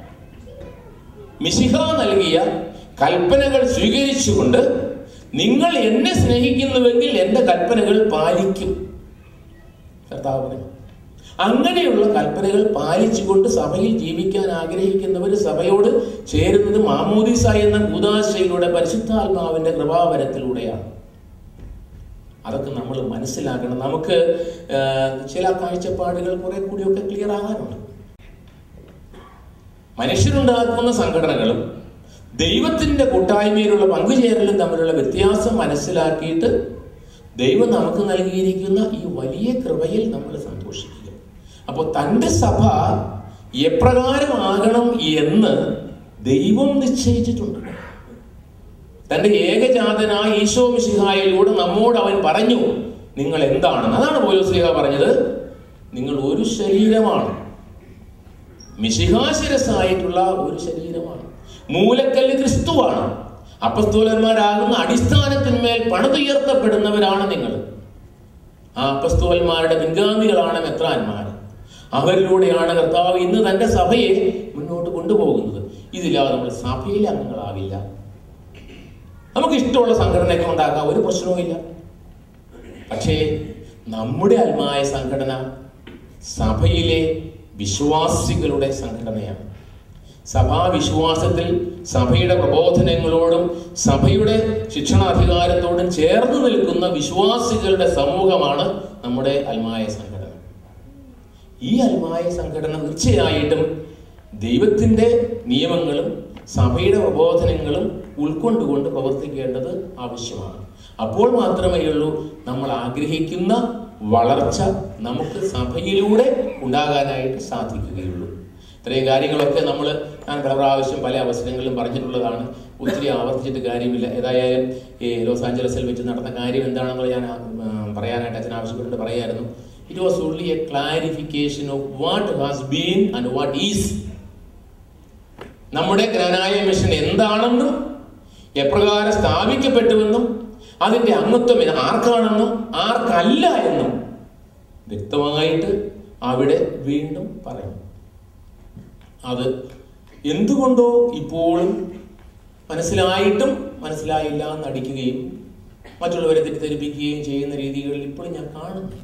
മിശിഹ നൽകിയ കൽപ്പനകൾ സ്വീകരിച്ചുകൊണ്ട് നിങ്ങൾ എന്നെ സ്നേഹിക്കുന്നുവെങ്കിൽ എന്റെ കൽപ്പനകൾ പാലിക്കും കർത്താവ് പറഞ്ഞു അങ്ങനെയുള്ള കൽപ്പനകൾ പാലിച്ചുകൊണ്ട് സഭയിൽ ജീവിക്കാൻ ആഗ്രഹിക്കുന്നവർ സഭയോട് ചേരുന്നത് മാമോദിസ എന്ന കൂതാശയിലൂടെ പരിശുദ്ധാത്മാവിന്റെ കൃപാവരത്തിലൂടെയാണ് അതൊക്കെ നമ്മൾ മനസ്സിലാക്കണം നമുക്ക് ആ, ചില കാഴ്ചപ്പാടുകൾ കുറെ കൂടിയൊക്കെ ക്ലിയർ ആകാനുണ്ട് മനുഷ്യരുണ്ടാക്കുന്ന സംഘടനകളും ദൈവത്തിന്റെ കൂട്ടായ്മയിലുള്ള പങ്കുചേരലും തമ്മിലുള്ള വ്യത്യാസം മനസ്സിലാക്കിയിട്ട് ദൈവം നമുക്ക് നൽകിയിരിക്കുന്ന ഈ വലിയ കൃപയിൽ നമ്മൾ സന്തോഷിക്കുക അപ്പോൾ തന്റെ സഭ എപ്രകാരമാകണം എന്ന് ദൈവം നിശ്ചയിച്ചിട്ടുണ്ട് തന്റെ ഏകജാതനായ ഈശോ മിശിഹായിലൂടെ നമ്മോട് അവൻ പറഞ്ഞു നിങ്ങൾ എന്താണെന്ന് അതാണ് പോലോസ്ലിഹ പറഞ്ഞത് നിങ്ങൾ ഒരു ശരീരമാണ് മിശിഹാശിരസായിട്ടുള്ള ഒരു ശരീരമാണ് മൂലക്കല്ല് ക്രിസ്തുവാണ് അപ്പസ്തോലന്മാരാകുന്ന അടിസ്ഥാനത്തിന്മേൽ പണിതുയർത്തപ്പെടുന്നവരാണ് നിങ്ങൾ ആ അപ്പസ്തോലന്മാരുടെ പിൻഗാമികളാണ് മെത്രാന്മാർ അവരിലൂടെയാണ് കർത്താവ് ഇന്ന് തന്റെ സഭയെ മുന്നോട്ട് കൊണ്ടുപോകുന്നത് ഇതില്ലാതെ നമ്മൾ സഭയിലെ അംഗങ്ങളാവില്ല നമുക്ക് ഇഷ്ടമുള്ള സംഘടനയൊക്കെ ഉണ്ടാക്കാം ഒരു പ്രശ്നവുമില്ല പക്ഷേ നമ്മുടെ ആത്മായ സംഘടന സഭയിലെ വിശ്വാസികളുടെ സംഘടനയാണ് സഭാവിശ്വാസത്തിൽ സഭയുടെ പ്രബോധനങ്ങളോടും സഭയുടെ ശിക്ഷണാധികാരത്തോടും ചേർന്ന് നിൽക്കുന്ന വിശ്വാസികളുടെ സമൂഹമാണ് നമ്മുടെ അൽമായ സംഘടന ഈ അൽമായ സംഘടന തീർച്ചയായിട്ടും ദൈവത്തിന്റെ നിയമങ്ങളും സഭയുടെ പ്രബോധനങ്ങളും ഉൾക്കൊണ്ടുകൊണ്ട് പ്രവർത്തിക്കേണ്ടത് ആവശ്യമാണ് അപ്പോൾ മാത്രമേ ഉള്ളൂ നമ്മൾ ആഗ്രഹിക്കുന്ന വളർച്ച നമുക്ക് സഭയിലൂടെ ഉണ്ടാകാനായിട്ട് സാധിക്കുകയുള്ളൂ ഇത്രയും കാര്യങ്ങളൊക്കെ നമ്മൾ ഞാൻ പല പ്രാവശ്യം പല അവസരങ്ങളിലും പറഞ്ഞിട്ടുള്ളതാണ് ഒത്തിരി ആവർത്തിച്ചിട്ട് കാര്യമില്ല ഏതായാലും ഈ ലോസ് ആഞ്ചലസിൽ വെച്ച് നടന്ന കാര്യം എന്താണെന്നുള്ളത് ഞാൻ ആ, പറയാനായിട്ട് അച്ഛൻ ആവശ്യപ്പെട്ടിട്ട് പറയായിരുന്നു it was only a clarification of what has been and what is നമ്മുടെ ജ്ഞാനായ മിഷൻ എന്താണെന്നും എപ്രകാരം സ്ഥാപിക്കപ്പെട്ടുവെന്നും അതിന്റെ അംഗത്വം ഇത് ആർക്കാണെന്നും ആർക്കല്ല എന്നും വ്യക്തമായിട്ട് അവിടെ വീണ്ടും പറയും അത് എന്തുകൊണ്ടോ ഇപ്പോഴും മനസ്സിലായിട്ടും മനസ്സിലായില്ല എന്നടിക്കുകയും മറ്റുള്ളവരെ തെറ്റിദ്ധരിപ്പിക്കുകയും ചെയ്യുന്ന രീതികളിൽ ഇപ്പോഴും ഞാൻ കാണുന്നുണ്ട്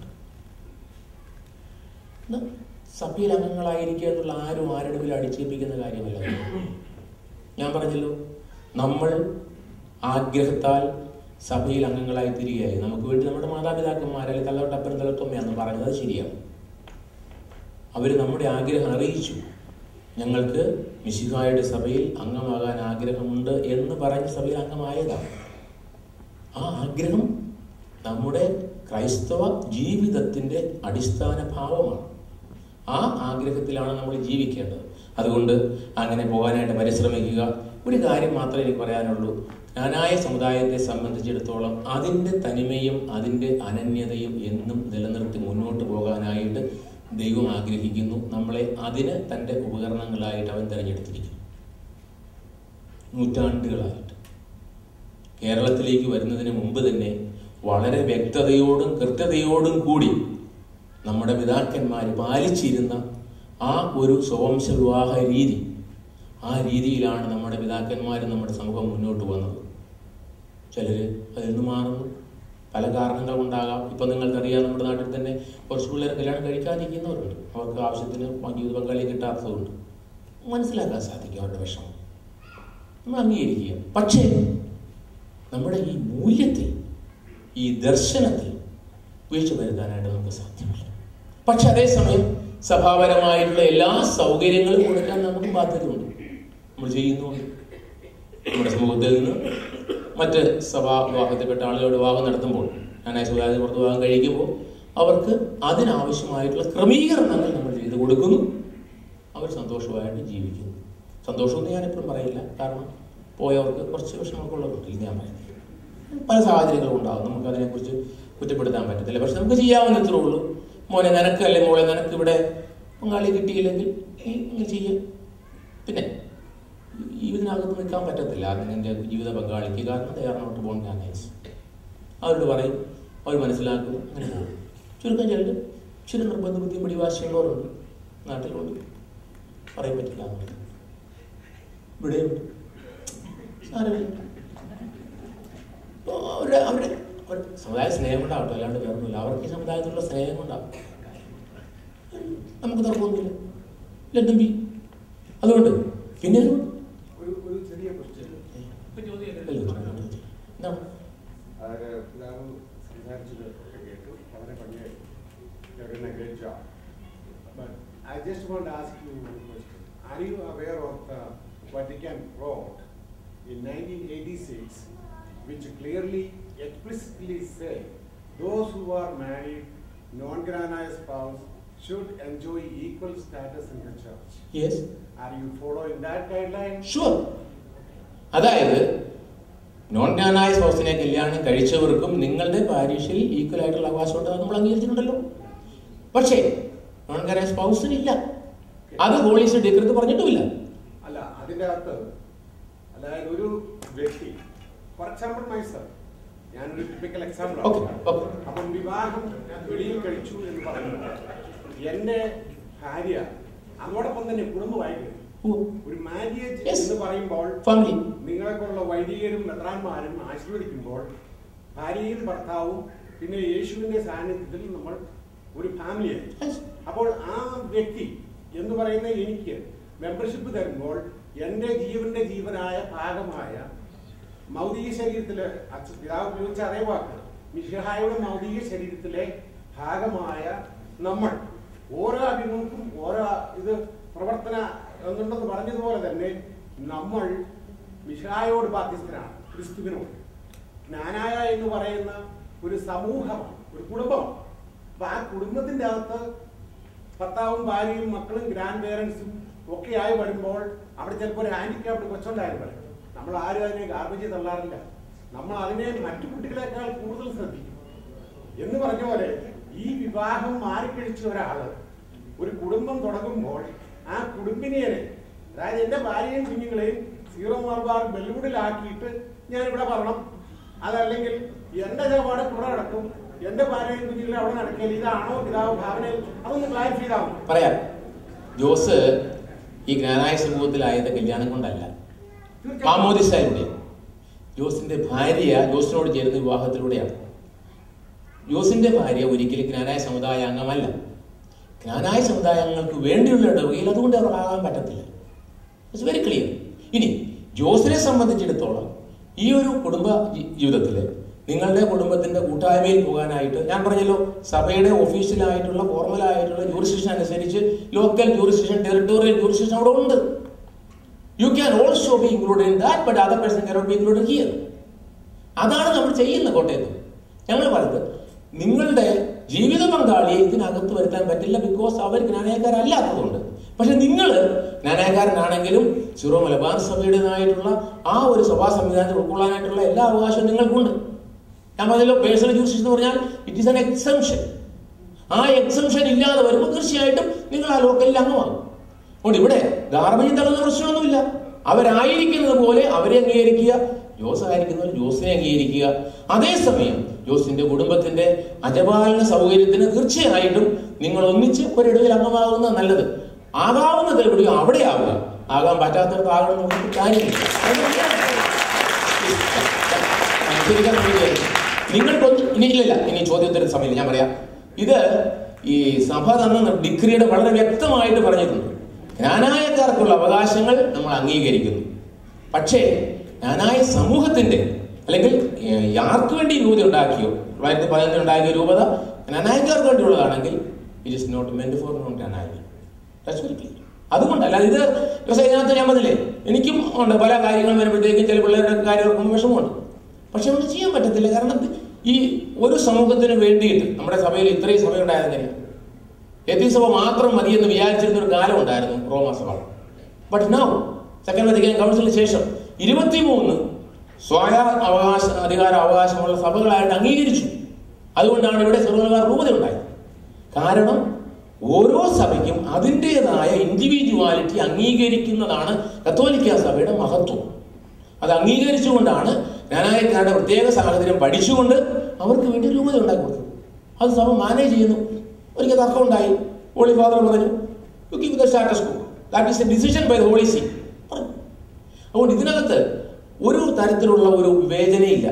ഇത് സഭയിൽ അംഗങ്ങളായിരിക്കുക എന്നുള്ള ആരും ആരുടെ മേലും അടിച്ചേൽപ്പിക്കുന്ന കാര്യമല്ല ഞാൻ പറഞ്ഞല്ലോ നമ്മൾ ആഗ്രഹത്താൽ സഭയിൽ അംഗങ്ങളായി തിരികെയായി നമുക്ക് വേണ്ടി നമ്മുടെ മാതാപിതാക്കന്മാർ അല്ലെങ്കിൽ തലവട്ടപ്പനും തലവട്ടമ്മയാന്ന് പറഞ്ഞത് അത് ശരിയാണ് അവർ നമ്മുടെ ആഗ്രഹം അറിയിച്ചു ഞങ്ങൾക്ക് മിശിഹായുടെ സഭയിൽ അംഗമാകാൻ ആഗ്രഹമുണ്ട് എന്ന് പറഞ്ഞ് സഭയിൽ അംഗമായതാണ് ആ ആഗ്രഹം നമ്മുടെ ക്രൈസ്തവ ജീവിതത്തിന്റെ അടിസ്ഥാന ഭാവമാണ് ആ ആഗ്രഹത്തിലാണ് നമ്മൾ ജീവിക്കേണ്ടത് അതുകൊണ്ട് അങ്ങനെ പോകാനായിട്ട് പരിശ്രമിക്കുക ഒരു കാര്യം മാത്രമേ എനിക്ക് പറയാനുള്ളൂ ജ്ഞാനായ സമുദായത്തെ സംബന്ധിച്ചിടത്തോളം അതിൻ്റെ തനിമയും അതിൻ്റെ അനന്യതയും എന്നും നിലനിർത്തി മുന്നോട്ട് പോകാനായിട്ട് ദൈവം ആഗ്രഹിക്കുന്നു നമ്മളെ അതിന് തൻ്റെ ഉപകരണങ്ങളായിട്ട് അവൻ തിരഞ്ഞെടുത്തിരിക്കുന്നു നൂറ്റാണ്ടുകളായിട്ട് കേരളത്തിലേക്ക് വരുന്നതിന് മുമ്പ് തന്നെ വളരെ വ്യക്തതയോടും കൃത്യതയോടും കൂടി നമ്മുടെ പിതാക്കന്മാർ പാലിച്ചിരുന്ന ആ ഒരു സ്വവംശ വിവാഹ രീതി ആ രീതിയിലാണ് നമ്മുടെ പിതാക്കന്മാരും നമ്മുടെ സമൂഹം മുന്നോട്ട് വന്നത് ചിലർ അതിൽ നിന്ന് മാറുന്നു പല കാരണങ്ങൾ ഉണ്ടാകാം ഇപ്പം നിങ്ങൾക്കറിയാം നമ്മുടെ നാട്ടിൽ തന്നെ കുറച്ച് പിള്ളേർ കല്യാണം കഴിക്കാതിരിക്കുന്നവരുണ്ട് അവർക്ക് ആവശ്യത്തിന് ജീവിത പങ്കാളി കിട്ടാത്തതുകൊണ്ട് മനസ്സിലാക്കാൻ സാധിക്കും അവരുടെ വിഷമം നമ്മൾ അംഗീകരിക്കുക പക്ഷേ നമ്മുടെ ഈ മൂല്യത്തിൽ ഈ ദർശനത്തിൽ വീഴ്ച വരുത്താനായിട്ട് നമുക്ക് സാധ്യമല്ല പക്ഷെ അതേസമയം സഭാപരമായിട്ടുള്ള എല്ലാ സൗകര്യങ്ങളും കൊടുക്കാൻ നമുക്ക് ബാധ്യതയുണ്ട് നമ്മൾ ചെയ്യുന്നുണ്ട് നമ്മുടെ സമൂഹത്തിൽ നിന്ന് മറ്റ് സഭാ വിവാഹത്തിൽപ്പെട്ട ആളുകളുടെ വിവാഹം നടത്തുമ്പോൾ ഞാൻ സമുദായത്തിൽ പുറത്ത് വിവാഹം കഴിക്കുമ്പോൾ അവർക്ക് അതിനാവശ്യമായിട്ടുള്ള ക്രമീകരണങ്ങൾ നമ്മൾ ചെയ്തു കൊടുക്കുന്നു അവർ സന്തോഷമായിട്ട് ജീവിക്കുന്നു സന്തോഷമൊന്നും ഞാനെപ്പോഴും പറയില്ല കാരണം പോയവർക്ക് കുറച്ച് വിഷമമൊക്കെ ഉള്ളവരുണ്ട് ഇത് ഞാൻ പറയുന്നത് പല സാഹചര്യങ്ങളും ഉണ്ടാകും നമുക്ക് അതിനെക്കുറിച്ച് കുറ്റപ്പെടുത്താൻ പറ്റത്തില്ല പക്ഷെ നമുക്ക് ചെയ്യാവുന്നത്രേ ഉള്ളൂ മോനെ നിനക്ക് അല്ലെങ്കിൽ മോളെ നിനക്ക് ഇവിടെ പങ്കാളി കിട്ടിയില്ലെങ്കിൽ നീ ഇങ്ങനെ ചെയ്യാം പിന്നെ ഇതിനകത്ത് നിൽക്കാൻ പറ്റത്തില്ല നിന്റെ ജീവിത പങ്കാളിക്ക് കാരണം ദേ നോട്ട് ബോൺ ഗാനേഴ്സ് അവരോട് പറയും അവർ മനസ്സിലാക്കും അങ്ങനെ പോകും ചുരുക്കം ചിലർ ഇച്ചിരി നിർബന്ധ ബുദ്ധി പിടിവാശിയുള്ളവരുണ്ട് നാട്ടിലുണ്ട് പറയാൻ പറ്റില്ല എന്നുള്ളത്. ഇവിടെയുണ്ട് സാരമില്ല അപ്പോൾ അവരുടെ അവരുടെ അവർ സമുദായ സ്നേഹം കൊണ്ടാവട്ടെ അല്ലാണ്ട് വേറൊന്നുമില്ല അവർക്ക് ഈ സമുദായത്തിലുള്ള സ്നേഹം കൊണ്ടാവും നമുക്ക് തർക്കമൊന്നുമില്ല ഇല്ല തമ്പി അതുകൊണ്ട് പിന്നെ ഒരു ഒരു ഒരു ചെറിയ ക്വസ്റ്റ്യൻ എന്താണ് അതായത് പിതാവ് സംസാരിച്ചത് ഒക്കെ കേട്ടു വളരെ ഭംഗിയായി You're doing a great job. But I just want to ask you one question. Are you aware of the Vatican wrote in 1986, which clearly explicitly say those who are married, non-granite spouse, should enjoy equal status in the church? Yes Are you following that guideline? Sure അതായത് non Knanaya സ്പോസിനെ കല്യാണം കഴിച്ചവർക്കും നിങ്ങളുടെ പാരീഷിൽ equal ആയിട്ടുള്ള അവകാശമുണ്ട് അത് നമ്മൾ അംഗീകരിച്ചിട്ടുണ്ടല്ലോ പക്ഷേ നോൺ ജ്ഞാനായ സ്പൗസിനില്ല അത് പോലീസ് ഡിഗ്രി പറഞ്ഞിട്ടുമില്ല അല്ല അതിന്റെ അകത്ത് അതായത് ഒരു വ്യക്തി ഫോർ എക്സാമ്പിൾ മൈസർ ഞാനൊരു ടിപ്പിക്കൽ എക്സാമ്പിൾ ഓക്കെ ഓക്കെ അപ്പം വിവാഹം ഞാൻ വെളിയിൽ കഴിച്ചു എന്ന് പറയുന്നത് എന്റെ ഭാര്യ അതോടൊപ്പം തന്നെ കുടുംബമായിട്ട് ഒരു മാര്യേജ് Yes. എന്ന് പറയുമ്പോൾ ഫാമിലി നിങ്ങളെപ്പോലുള്ള വൈദികരും മെത്രാന്മാരും ആശീർവദിക്കുമ്പോൾ ഭാര്യയും ഭർത്താവും പിന്നെ യേശുവിന്റെ സാന്നിധ്യത്തിൽ നമ്മൾ ഒരു ഫാമിലിയായി അപ്പോൾ ആ വ്യക്തി എന്ന് പറയുന്ന എനിക്ക് മെമ്പർഷിപ്പ് തരുമ്പോൾ എൻ്റെ ജീവന്റെ ജീവനായ ഭാഗമായ മൗതിക ശരീരത്തിലെ അച്ഛ- പിതാവ് ഉപയോഗിച്ച അതേ വാക്ക് മിഷിഹായുടെ മൗതിക ശരീരത്തിലെ ഭാഗമായ നമ്മൾ ഓരോ അഭിമുഖം ഓരോ ഇത് പ്രവർത്തന എന്നുണ്ടെന്ന് പറഞ്ഞതുപോലെ തന്നെ നമ്മൾ മിഷിഹായോട് ബാധ്യസ്ഥനാണ് ക്രിസ്തുവിനോട് ജ്ഞാനായ എന്ന് പറയുന്ന ഒരു സമൂഹമാണ് ഒരു കുടുംബമാണ് അപ്പൊ ആ കുടുംബത്തിന്റെ അകത്ത് ഭർത്താവും ഭാര്യയും മക്കളും ഗ്രാൻഡ് പേരൻസും ഒക്കെ ആയി വരുമ്പോൾ അവിടെ ചിലപ്പോൾ ഒരു ഹാൻഡിക്യാപ്ഡ് കൊച്ചുണ്ടായാലും പറയും നമ്മൾ ആരും അതിനെ ഗാർബേജ് തള്ളാറില്ല നമ്മൾ അതിനെ മറ്റു കുട്ടികളെക്കാൾ കൂടുതൽ ശ്രദ്ധിക്കും എന്ന് പറഞ്ഞ പോലെ ഈ വിവാഹം മാറിക്കഴിച്ച ഒരാള് ഒരു കുടുംബം തുടങ്ങുമ്പോൾ ആ കുടുംബിനിയെ അതായത് എന്റെ ഭാര്യയും കുഞ്ഞുങ്ങളെയും സീറോ മലബാർ ബെല്ലൂഡിലാക്കിയിട്ട് ഞാൻ ഇവിടെ വരണം അതല്ലെങ്കിൽ എന്റെ നിലപാട് ഇവിടെ നടക്കും എന്റെ ഭാര്യയും കുഞ്ഞുങ്ങളെ അവിടെ നടക്കൽ ഇതാണോ പിതാവ് ഭാവനയിൽ അതൊന്ന് ക്ലാരിഫൈ ചെയ്താൽ മതി. പറയാം ജോസ് ഈ ജ്ഞാനായ സമൂഹത്തിലായത് കല്യാണം കൊണ്ടല്ല തീർച്ചയായിട്ടും. മാമോദിസായിലൂടെ ജോസിന്റെ ഭാര്യ ജോസിനോട് ചേരുന്ന വിവാഹത്തിലൂടെയാണ് ജോസിന്റെ ഭാര്യ ഒരിക്കലും ജ്ഞാനായ സമുദായ അംഗമല്ല ജ്ഞാനായ സമുദായങ്ങൾക്ക് വേണ്ടിയുള്ള ഇടവകയിൽ അതുകൊണ്ട് അവർ ആകാൻ പറ്റത്തില്ല ഇറ്റ്സ് വെരി ക്ലിയർ ഇനി ജോസിനെ സംബന്ധിച്ചിടത്തോളം ഈ ഒരു കുടുംബ ജി- ജീവിതത്തില് നിങ്ങളുടെ കുടുംബത്തിന്റെ കൂട്ടായ്മയിൽ പോകാനായിട്ട് ഞാൻ പറഞ്ഞല്ലോ സഭയുടെ ഒഫീഷ്യലായിട്ടുള്ള ഫോർമലായിട്ടുള്ള ജൂറിസ്ഡിക്ഷൻ അനുസരിച്ച് ലോക്കൽ ജൂറിസ്ഡിക്ഷൻ ടെറിട്ടോറിയൽ ജൂറിസ്ഡിക്ഷൻ അവിടെ ഉണ്ട് you can also be included in that but other person cannot be included here അതാണ് നമ്മൾ ചെയ്യുന്നത് കോട്ടയത്ത് ഞങ്ങൾ പറയുന്നത് നിങ്ങളുടെ ജീവിത പങ്കാളിയെ ഇതിനകത്ത് വരുത്താൻ പറ്റില്ല ബിക്കോസ് അവർ ജ്ഞാനേയക്കാരല്ലാത്തതുകൊണ്ട് പക്ഷെ നിങ്ങൾ ജ്ഞാനേയക്കാരനാണെങ്കിലും സിറോ മലബാർ സഭയുടേതായിട്ടുള്ള ആ ഒരു സഭാ സംവിധാനത്തിൽ ഉൾക്കൊള്ളാനായിട്ടുള്ള എല്ലാ അവകാശവും നിങ്ങൾക്കുണ്ട് ഞാൻ പറഞ്ഞല്ലോ പേഴ്സണൽ ജൂറിസ്ഡിക്ഷൻ എന്ന് പറഞ്ഞാൽ ഇറ്റ് ഈസ് എൻ എക്സംഷൻ ആ എക്സംഷൻ ഇല്ലാതെ വരുമ്പോൾ തീർച്ചയായിട്ടും നിങ്ങൾ ആ ലോക്കലിൽ അംഗമാകും അതുകൊണ്ട് ഇവിടെ ഗാർബേജ് തള്ളുന്ന പ്രശ്നമൊന്നുമില്ല അവരായിരിക്കുന്നത് പോലെ അവരെ അംഗീകരിക്കുക ജോസ് ആയിരിക്കുന്നവർ ജോസിനെ അംഗീകരിക്കുക അതേസമയം ജോസിന്റെ കുടുംബത്തിന്റെ അജപാലന സൗകര്യത്തിന് തീർച്ചയായിട്ടും നിങ്ങൾ ഒന്നിച്ച് ഒരിടവിൽ അംഗമാകുന്നത് നല്ലത് ആകാവുന്നത് എവിടെയോ അവിടെ ആവുക ആകാൻ പറ്റാത്തടത്ത് ആകണം നമുക്ക് കാര്യമില്ല ശരിക്കും നിങ്ങൾക്കൊന്നും ഇനി ഇല്ലില്ല ഇനി ചോദ്യത്തിന് സമയമില്ല ഞാൻ പറയാം ഇത് ഈ സഭ തന്ന ഡിഗ്രിയുടെ വളരെ വ്യക്തമായിട്ട് പറഞ്ഞിട്ടുണ്ട് ജ്ഞാനായക്കാർക്കുള്ള അവകാശങ്ങൾ നമ്മൾ അംഗീകരിക്കുന്നു പക്ഷേ ജ്ഞാനായ സമൂഹത്തിന്റെ അല്ലെങ്കിൽ ഏഹ്, ആർക്ക് വേണ്ടി രൂപത ഉണ്ടാക്കിയോ തൊള്ളായിരത്തി പതിനഞ്ചിൽ ഉണ്ടാക്കിയ രൂപത ജ്ഞാനായക്കാർക്ക് വേണ്ടിയുള്ളതാണെങ്കിൽ it is not meant for non Knanaya That's very clear. അതുകൊണ്ടല്ല ഇത് ദിവസം ഇതിനകത്ത് ഞാൻ പറഞ്ഞില്ലേ എനിക്കും ഉണ്ട് പല കാര്യങ്ങളും വരുമ്പോഴത്തേക്കും ചില പിള്ളേരുടെ കാര്യം ഓർക്കുമ്പോൾ വിഷമമുണ്ട് പക്ഷെ ഒന്നും ചെയ്യാൻ പറ്റത്തില്ല കാരണം ഇത് ഈ ഒരു സമൂഹത്തിന് വേണ്ടിയിട്ട് നമ്മുടെ സഭയിൽ ഇത്രയും സഭ ഉണ്ടായിരുന്നില്ല എത്തി സഭ മാത്രം മതിയെന്ന് വിചാരിച്ചിരുന്ന ഒരു കാലം ഉണ്ടായിരുന്നു റോമ സഭ ബട്ട് നൗ സെക്കൻഡ് വത്തിക്കാൻ കൗൺസിലിന് ശേഷം ഇരുപത്തിമൂന്ന് സ്വയ അവകാശ അധികാര അവകാശമുള്ള സഭകളായിട്ട് അംഗീകരിച്ചു അതുകൊണ്ടാണ് ഇവിടെ സർവകാർ രൂപത ഉണ്ടായത് കാരണം ഓരോ സഭയ്ക്കും അതിൻ്റെതായ ഇൻഡിവിജ്വാലിറ്റി അംഗീകരിക്കുന്നതാണ് കത്തോലിക്ക സഭയുടെ മഹത്വം അത് അംഗീകരിച്ചുകൊണ്ടാണ് ജ്ഞാനായക്കാരുടെ പ്രത്യേക സാഹചര്യം പഠിച്ചുകൊണ്ട് അവർക്ക് വേണ്ടി രൂപത ഉണ്ടാക്കി കൊടുത്തത് അത് സഭ മാനേജ് ചെയ്യുന്നു ഒരിക്കൽ തർക്കം ഉണ്ടായി ഹോളി ഫാദർ പറഞ്ഞു you keep the status quo that is a decision by the holy see പറഞ്ഞു അതുകൊണ്ട് ഇതിനകത്ത് ഒരു തരത്തിലുള്ള ഒരു വിവേചനയില്ല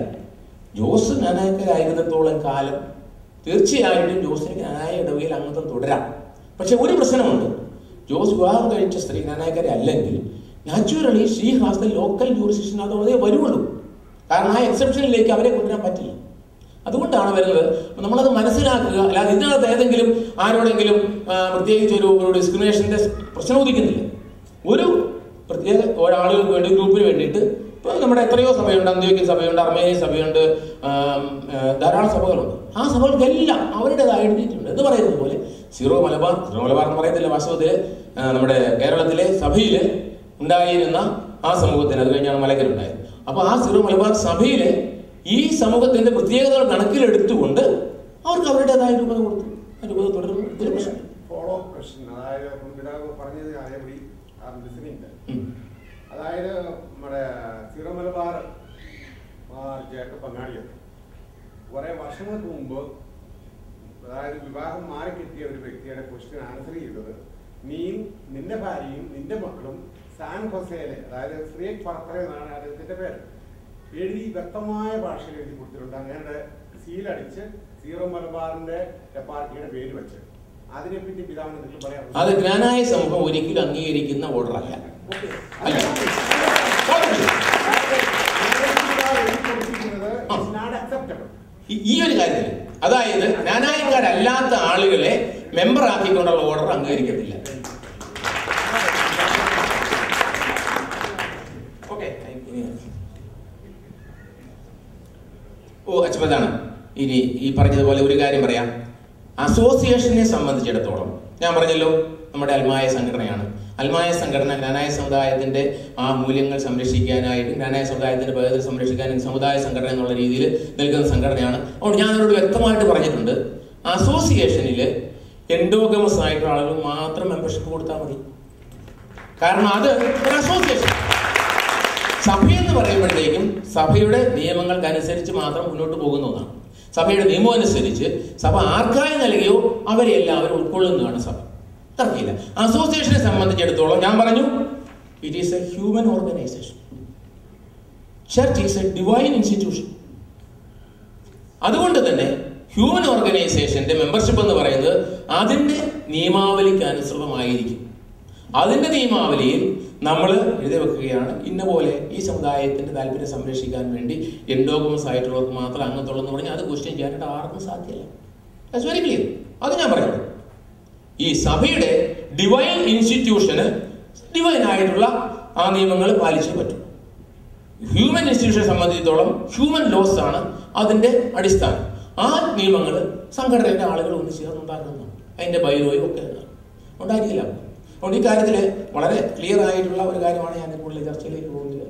ജോസ് ജ്ഞാനായക്കരായിരുന്നിടത്തോളം കാലം തീർച്ചയായിട്ടും ജോസിന് ജ്ഞാനായ ഇടവകയിൽ അംഗത്വം തുടരാം പക്ഷെ ഒരു പ്രശ്നമുണ്ട് ജോസ് വിവാഹം കഴിച്ച സ്ത്രീ ജ്ഞാനായക്കരെ അല്ലെങ്കിൽ naturally she has the local jurisdiction അതേ വരുള്ളൂ കാരണം ആ എക്സെപ്ഷനിലേക്ക് അവരെ കൊണ്ടുവരാൻ പറ്റില്ല അതുകൊണ്ടാണ് വരുന്നത് അപ്പൊ നമ്മളത് മനസ്സിലാക്കുക അല്ലാതെ ഇതിനകത്ത് ഏതെങ്കിലും ആരോടെങ്കിലും ആ, പ്രത്യേകിച്ച് ഒരു ഒരു ഡിസ്ക്രിമിനേഷന്റെ പ്രശ്നം ഉദിക്കുന്നില്ല ഒരു പ്രത്യേക ഒരാളുകൾക്ക് വേണ്ടി ഗ്രൂപ്പിന് വേണ്ടിയിട്ട് ഇപ്പോൾ നമ്മുടെ എത്രയോ സഭയുണ്ട് അന്ത്യോക്യൻ സഭയുണ്ട് അർമേനിയൻ സഭയുണ്ട് ആം, ആ, ധാരാളം സഭകളുണ്ട് ആ സഭകൾക്കെല്ലാം അവരുടേതായ ഐഡന്റിറ്റി ഉണ്ട് എന്ന് പറയുന്നത് പോലെ സീറോ മലബാർ സീറോ മലബാർ എന്ന് പറയത്തില്ല വാസ്തവത്തിൽ ആ, നമ്മുടെ കേരളത്തിലെ സഭയിൽ ഉണ്ടായിരുന്ന ആ സമൂഹത്തിന് അത് കഴിഞ്ഞാണ് മലക്കരുണ്ടായത് അപ്പൊ ആ സീറോ മലബാർ സഭയില് ഈ സമൂഹത്തിന്റെ പ്രത്യേകതകൾ കണക്കിലെടുത്തുകൊണ്ട് അവർക്ക് അവരുടേതായ രൂപത കൊടുത്തു ആ രൂപത തുടരുന്നു ഇതൊരു പ്രശ്നം ഫോളോ ക്വസ്റ്റ്യൻ അതായത് ഇപ്പം പിതാവ് പറഞ്ഞത് അതേപടി ലിസണിങ് ഉം. അതായത് നമ്മുടെ സീറോ മലബാർ ജേക്കബ് പങ്കാളിയത് കുറെ വർഷങ്ങൾക്ക് മുമ്പ് അതായത് വിവാഹം മാറിക്കിട്ടിയ ഒരു വ്യക്തിയുടെ ക്വസ്റ്റ്യൻ ആൻസർ ചെയ്തത് നീയും നിന്റെ ഭാര്യയും നിന്റെ മക്കളും സാൻ ഹൊസേലെ അതായത് ശ്രീ പറത്ര എന്നാണ് അദ്ദേഹത്തിന്റെ പേര് എഴുതി വ്യക്തമായ ഭാഷയിൽ എഴുതി കൊടുത്തിട്ടുണ്ട് അങ്ങനെ സീലടിച്ച് സീറോ മലബാറിന്റെ പാർട്ടിയുടെ പേര് വെച്ച് അതിനെപ്പറ്റി പിതാവിന് എന്തെങ്കിലും പറയാം അത് ജ്ഞാനായ സമൂഹം ഒരിക്കലും അംഗീകരിക്കുന്ന ഓർഡറല്ല അല്ല. അക്സെപ്റ്റബിൾ ഈ- ഈ ഒരു കാര്യത്തിൽ അതായത് ജ്ഞാനായക്കാരല്ലാത്ത ആളുകളെ മെമ്പർ ആക്കിക്കൊണ്ടുള്ള ഓർഡർ അംഗീകരിക്കത്തില്ല ഓക്കെ ഓ അച്ഛതാണ് ഇനി ഈ പറഞ്ഞതുപോലെ ഒരു കാര്യം പറയാം അസോസിയേഷനെ സംബന്ധിച്ചിടത്തോളം ഞാൻ പറഞ്ഞല്ലോ നമ്മുടെ അൽമായ സംഘടനയാണ് അൽമായ സംഘടന ജ്ഞാനായ സമുദായത്തിന്റെ ആ മൂല്യങ്ങൾ സംരക്ഷിക്കാനായിട്ട് ജ്ഞാനായ സമുദായത്തിന്റെ പദ്ധതി സംരക്ഷിക്കാനും സമുദായ സംഘടന എന്നുള്ള രീതിയിൽ നിൽക്കുന്ന സംഘടനയാണ് അതുകൊണ്ട് ഞാൻ അവരോട് വ്യക്തമായിട്ട് പറഞ്ഞിട്ടുണ്ട് അസോസിയേഷനിൽ എൻഡോഗമസ് ആയിട്ടുള്ള ആളുകൾ മാത്രം മെമ്പർഷിപ്പ് കൊടുത്താൽ മതി കാരണം അത് ഒരു അസോസിയേഷൻ സഭയെന്ന് പറയുമ്പോഴത്തേക്കും സഭയുടെ നിയമങ്ങൾക്കനുസരിച്ച് മാത്രം മുന്നോട്ട് പോകുന്ന ഒന്നാണ് സഭയുടെ നിയമം അനുസരിച്ച് സഭ ആർക്കായി നൽകിയോ അവരെ എല്ലാവരും ഉൾക്കൊള്ളുന്നതാണ് സഭ തർക്കമില്ല അസോസിയേഷനെ സംബന്ധിച്ചിടത്തോളം ഞാൻ പറഞ്ഞു it is a human organization church is a divine institution അതുകൊണ്ട് തന്നെ ഹ്യൂമൻ ഓർഗനൈസേഷന്റെ മെമ്പർഷിപ്പ് എന്ന് പറയുന്നത് അതിന്റെ നിയമാവലിക്ക് അനുസൃതമായിരിക്കും അതിന്റെ നിയമാവലിയിൽ നമ്മൾ എഴുതി വെക്കുകയാണ് ഇന്ന പോലെ ഈ സമുദായത്തിന്റെ താല്പര്യം സംരക്ഷിക്കാൻ വേണ്ടി എൻഡോഗമസ് ആയിട്ടുള്ളവർക്ക് മാത്രം അംഗത്തുള്ളൂ എന്ന് പറഞ്ഞാൽ അത് ക്വസ്റ്റ്യൻ ചെയ്യാനായിട്ട് ആർക്കും സാധ്യമല്ല ദാറ്റ്സ് വെരി ക്ലിയർ അത് ഞാൻ പറയുന്നത് ഈ സഭയുടെ ഡിവൈൻ ഇൻസ്റ്റിറ്റ്യൂഷന് ഡിവൈൻ ആയിട്ടുള്ള ആ നിയമങ്ങൾ പാലിച്ചേ പറ്റും ഹ്യൂമൻ ഇൻസ്റ്റിറ്റ്യൂഷനെ സംബന്ധിച്ചിടത്തോളം ഹ്യൂമൻ ലോസ് ആണ് അതിന്റെ അടിസ്ഥാനം ആ നിയമങ്ങൾ സംഘടനയുടെ ആളുകൾ ഒന്ന് ചേർന്നുണ്ടാക്കുന്നതാണ് അതിന്റെ ബൈലോയും ഒക്കെ ഉണ്ടാക്കിയില്ല അതുകൊണ്ട് ഈ കാര്യത്തിൽ വളരെ ക്ലിയർ ആയിട്ടുള്ള ഒരു കാര്യമാണ് ഞാൻ കൂടുതൽ ചർച്ചയിലേക്ക് പോകുന്നത്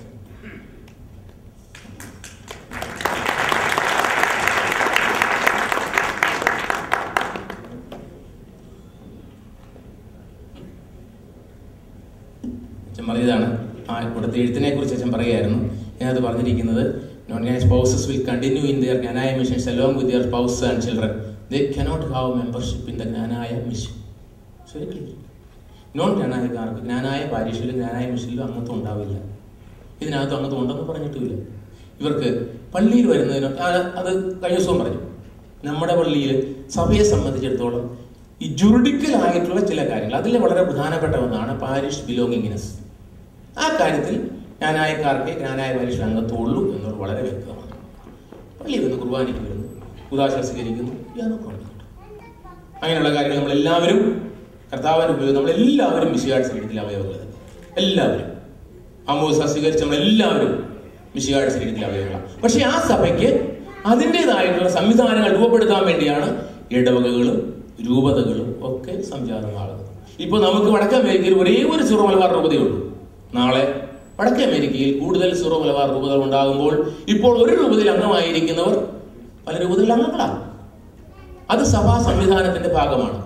അച്ഛൻ പറഞ്ഞതാണ് ആ ഇവിടുത്തെ എഴുത്തിനെ കുറിച്ച് അച്ഛൻ പറയുമായിരുന്നു ഞാനത് പറഞ്ഞിരിക്കുന്നത് non Knanaya spouses will continue in their Knanaya missions along with their spouse and children they cannot have membership in the Knanaya mission very clear non ജ്ഞാനായക്കാർക്ക് ജ്ഞാനായ പാരീഷിലും ജ്ഞാനായ മിഷനിലും അംഗത്വം ഉണ്ടാവില്ല ഇതിനകത്ത് അംഗത്വം ഉണ്ടെന്ന് പറഞ്ഞിട്ടുമില്ല ഇവർക്ക് പള്ളിയിൽ വരുന്നതിന് ആ, അത് കഴിഞ്ഞ ദിവസവും പറഞ്ഞു നമ്മുടെ പള്ളിയിൽ സഭയെ സംബന്ധിച്ചിടത്തോളം ഈ ജുറിഡിക്കൽ ആയിട്ടുള്ള ചില കാര്യങ്ങൾ അതിൽ വളരെ പ്രധാനപ്പെട്ട ഒന്നാണ് പാരിഷ് ബിലോങ്ങിങ്നെസ് ആ കാര്യത്തിൽ ജ്ഞാനായക്കാർക്ക് ജ്ഞാനായ പാരിഷിൽ അംഗത്വമുള്ളൂ എന്നുള്ളത് വളരെ വ്യക്തമാണ് പള്ളിയിൽ വന്ന് കുർബാനയ്ക്ക് വരുന്നു ഉദാശ സ്വീകരിക്കുന്നു യാതൊക്കെ ഉണ്ട്. അങ്ങനെയുള്ള കാര്യങ്ങൾ നമ്മൾ എല്ലാവരും കർത്താവിന്റെ ഉപയോഗം നമ്മൾ എല്ലാവരും മിശികാട് ശരീരത്തിൽ അവയവങ്ങൾ എല്ലാവരും അമോസ സ്വീകരിച്ച നമ്മൾ എല്ലാവരും മിശികാട് ശരീരത്തിൽ അവയവങ്ങളാണ് പക്ഷെ ആ സഭയ്ക്ക് അതിൻ്റെതായിട്ടുള്ള സംവിധാനങ്ങൾ രൂപപ്പെടുത്താൻ വേണ്ടിയാണ് ഇടവകകളും രൂപതകളും ഒക്കെ സംജാതമാകുന്നത് ഇപ്പൊ നമുക്ക് വടക്കേ അമേരിക്കയിൽ ഒരേ ഒരു സിറോ മലബാർ രൂപതയുള്ളൂ നാളെ വടക്കേ അമേരിക്കയിൽ കൂടുതൽ സിറോ മലബാർ രൂപതകൾ ഉണ്ടാകുമ്പോൾ ഇപ്പോൾ ഒരു രൂപതയിൽ അംഗമായിരിക്കുന്നവർ പല രൂപതയിൽ അംഗങ്ങളാണ് അത് സഭാ സംവിധാനത്തിന്റെ ഭാഗമാണ്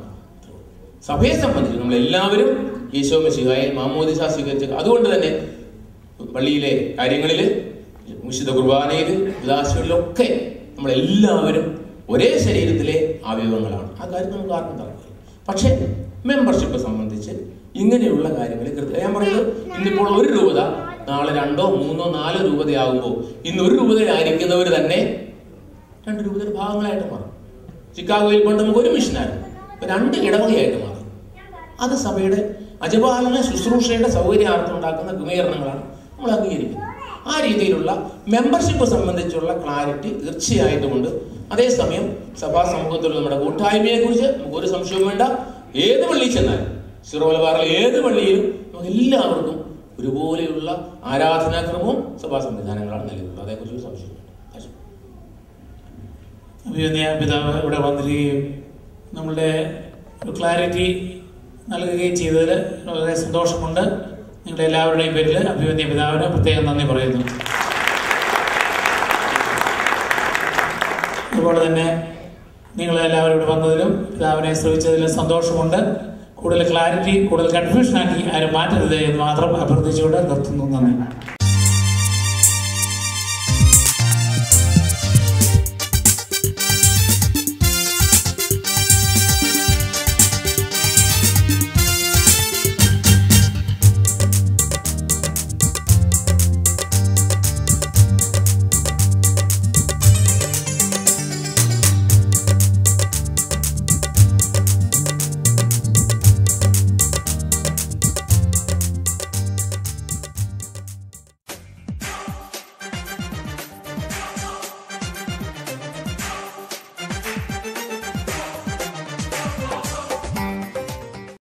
സഭയെ സംബന്ധിച്ച് നമ്മൾ എല്ലാവരും ഈശോ മെസ്സിഹായെ മാമോദിസ സ്വീകരിച്ച അതുകൊണ്ട് തന്നെ പള്ളിയിലെ കാര്യങ്ങളിൽ വിശുദ്ധ കുർബാനയിൽ ഉദാശകളിലൊക്കെ നമ്മൾ എല്ലാവരും ഒരേ ശരീരത്തിലെ അവയവങ്ങളാണ് ആ കാര്യം നമുക്ക് ആർക്കും തർക്കമില്ല പക്ഷേ മെമ്പർഷിപ്പ് സംബന്ധിച്ച് ഇങ്ങനെയുള്ള കാര്യങ്ങൾ കൃത്യം ഞാൻ പറയുന്നത് ഇന്നിപ്പോൾ ഒരു രൂപത നാളെ രണ്ടോ മൂന്നോ നാലോ രൂപതയാകുമ്പോൾ ഇന്ന് ഒരു രൂപതയിലായിരിക്കുന്നവർ തന്നെ രണ്ട് രൂപതയുടെ ഭാഗങ്ങളായിട്ട് മാറും ചിക്കാഗോയിൽ പണ്ട് നമുക്ക് ഒരു മിഷനായിരുന്നു ഇപ്പൊ രണ്ട് ഇടവകയായിട്ട് മാറി അത് സഭയുടെ അജപാലന ശുശ്രൂഷയുടെ സൗകര്യാർത്ഥം ഉണ്ടാക്കുന്ന ക്രമീകരണങ്ങളാണ് നമ്മൾ അംഗീകരിക്കുന്നത് ആ രീതിയിലുള്ള മെമ്പർഷിപ്പ് സംബന്ധിച്ചുള്ള ക്ലാരിറ്റി തീർച്ചയായിട്ടും ഉണ്ട് അതേസമയം സഭാ സമൂഹത്തിലുള്ള നമ്മുടെ കൂട്ടായ്മയെ കുറിച്ച് നമുക്ക് ഒരു സംശയവും വേണ്ട ഏത് പള്ളിയിൽ ചെന്നാലും സിറോ മലബാറിലെ ഏത് പള്ളിയിലും നമുക്ക് എല്ലാവർക്കും ഒരുപോലെയുള്ള ആരാധനാക്രമവും സഭാ സംവിധാനങ്ങളാണ് നൽകുന്നത് അതേക്കുറിച്ച് ഒരു സംശയമില്ല ആശം. അഭിനന്ദ പിതാവ് ഇവിടെ വന്നിരിക്കുകയും നമ്മളുടെ ഒരു ക്ലാരിറ്റി നൽകുകയും ചെയ്തതിൽ വളരെ സന്തോഷമുണ്ട് നിങ്ങളുടെ എല്ലാവരുടെയും പേരിൽ അഭിമന്യ പിതാവിന് പ്രത്യേകം നന്ദി പറയുന്നു അതുപോലെ തന്നെ നിങ്ങൾ എല്ലാവരും ഇവിടെ വന്നതിലും പിതാവിനെ ശ്രമിച്ചതിലും സന്തോഷമുണ്ട് കൂടുതൽ ക്ലാരിറ്റി കൂടുതൽ കൺഫ്യൂഷൻ ആക്കി ആരും മാറ്റരുത് എന്ന് മാത്രം അഭ്യർത്ഥിച്ചുകൊണ്ട് നിർത്തുന്നു നന്ദി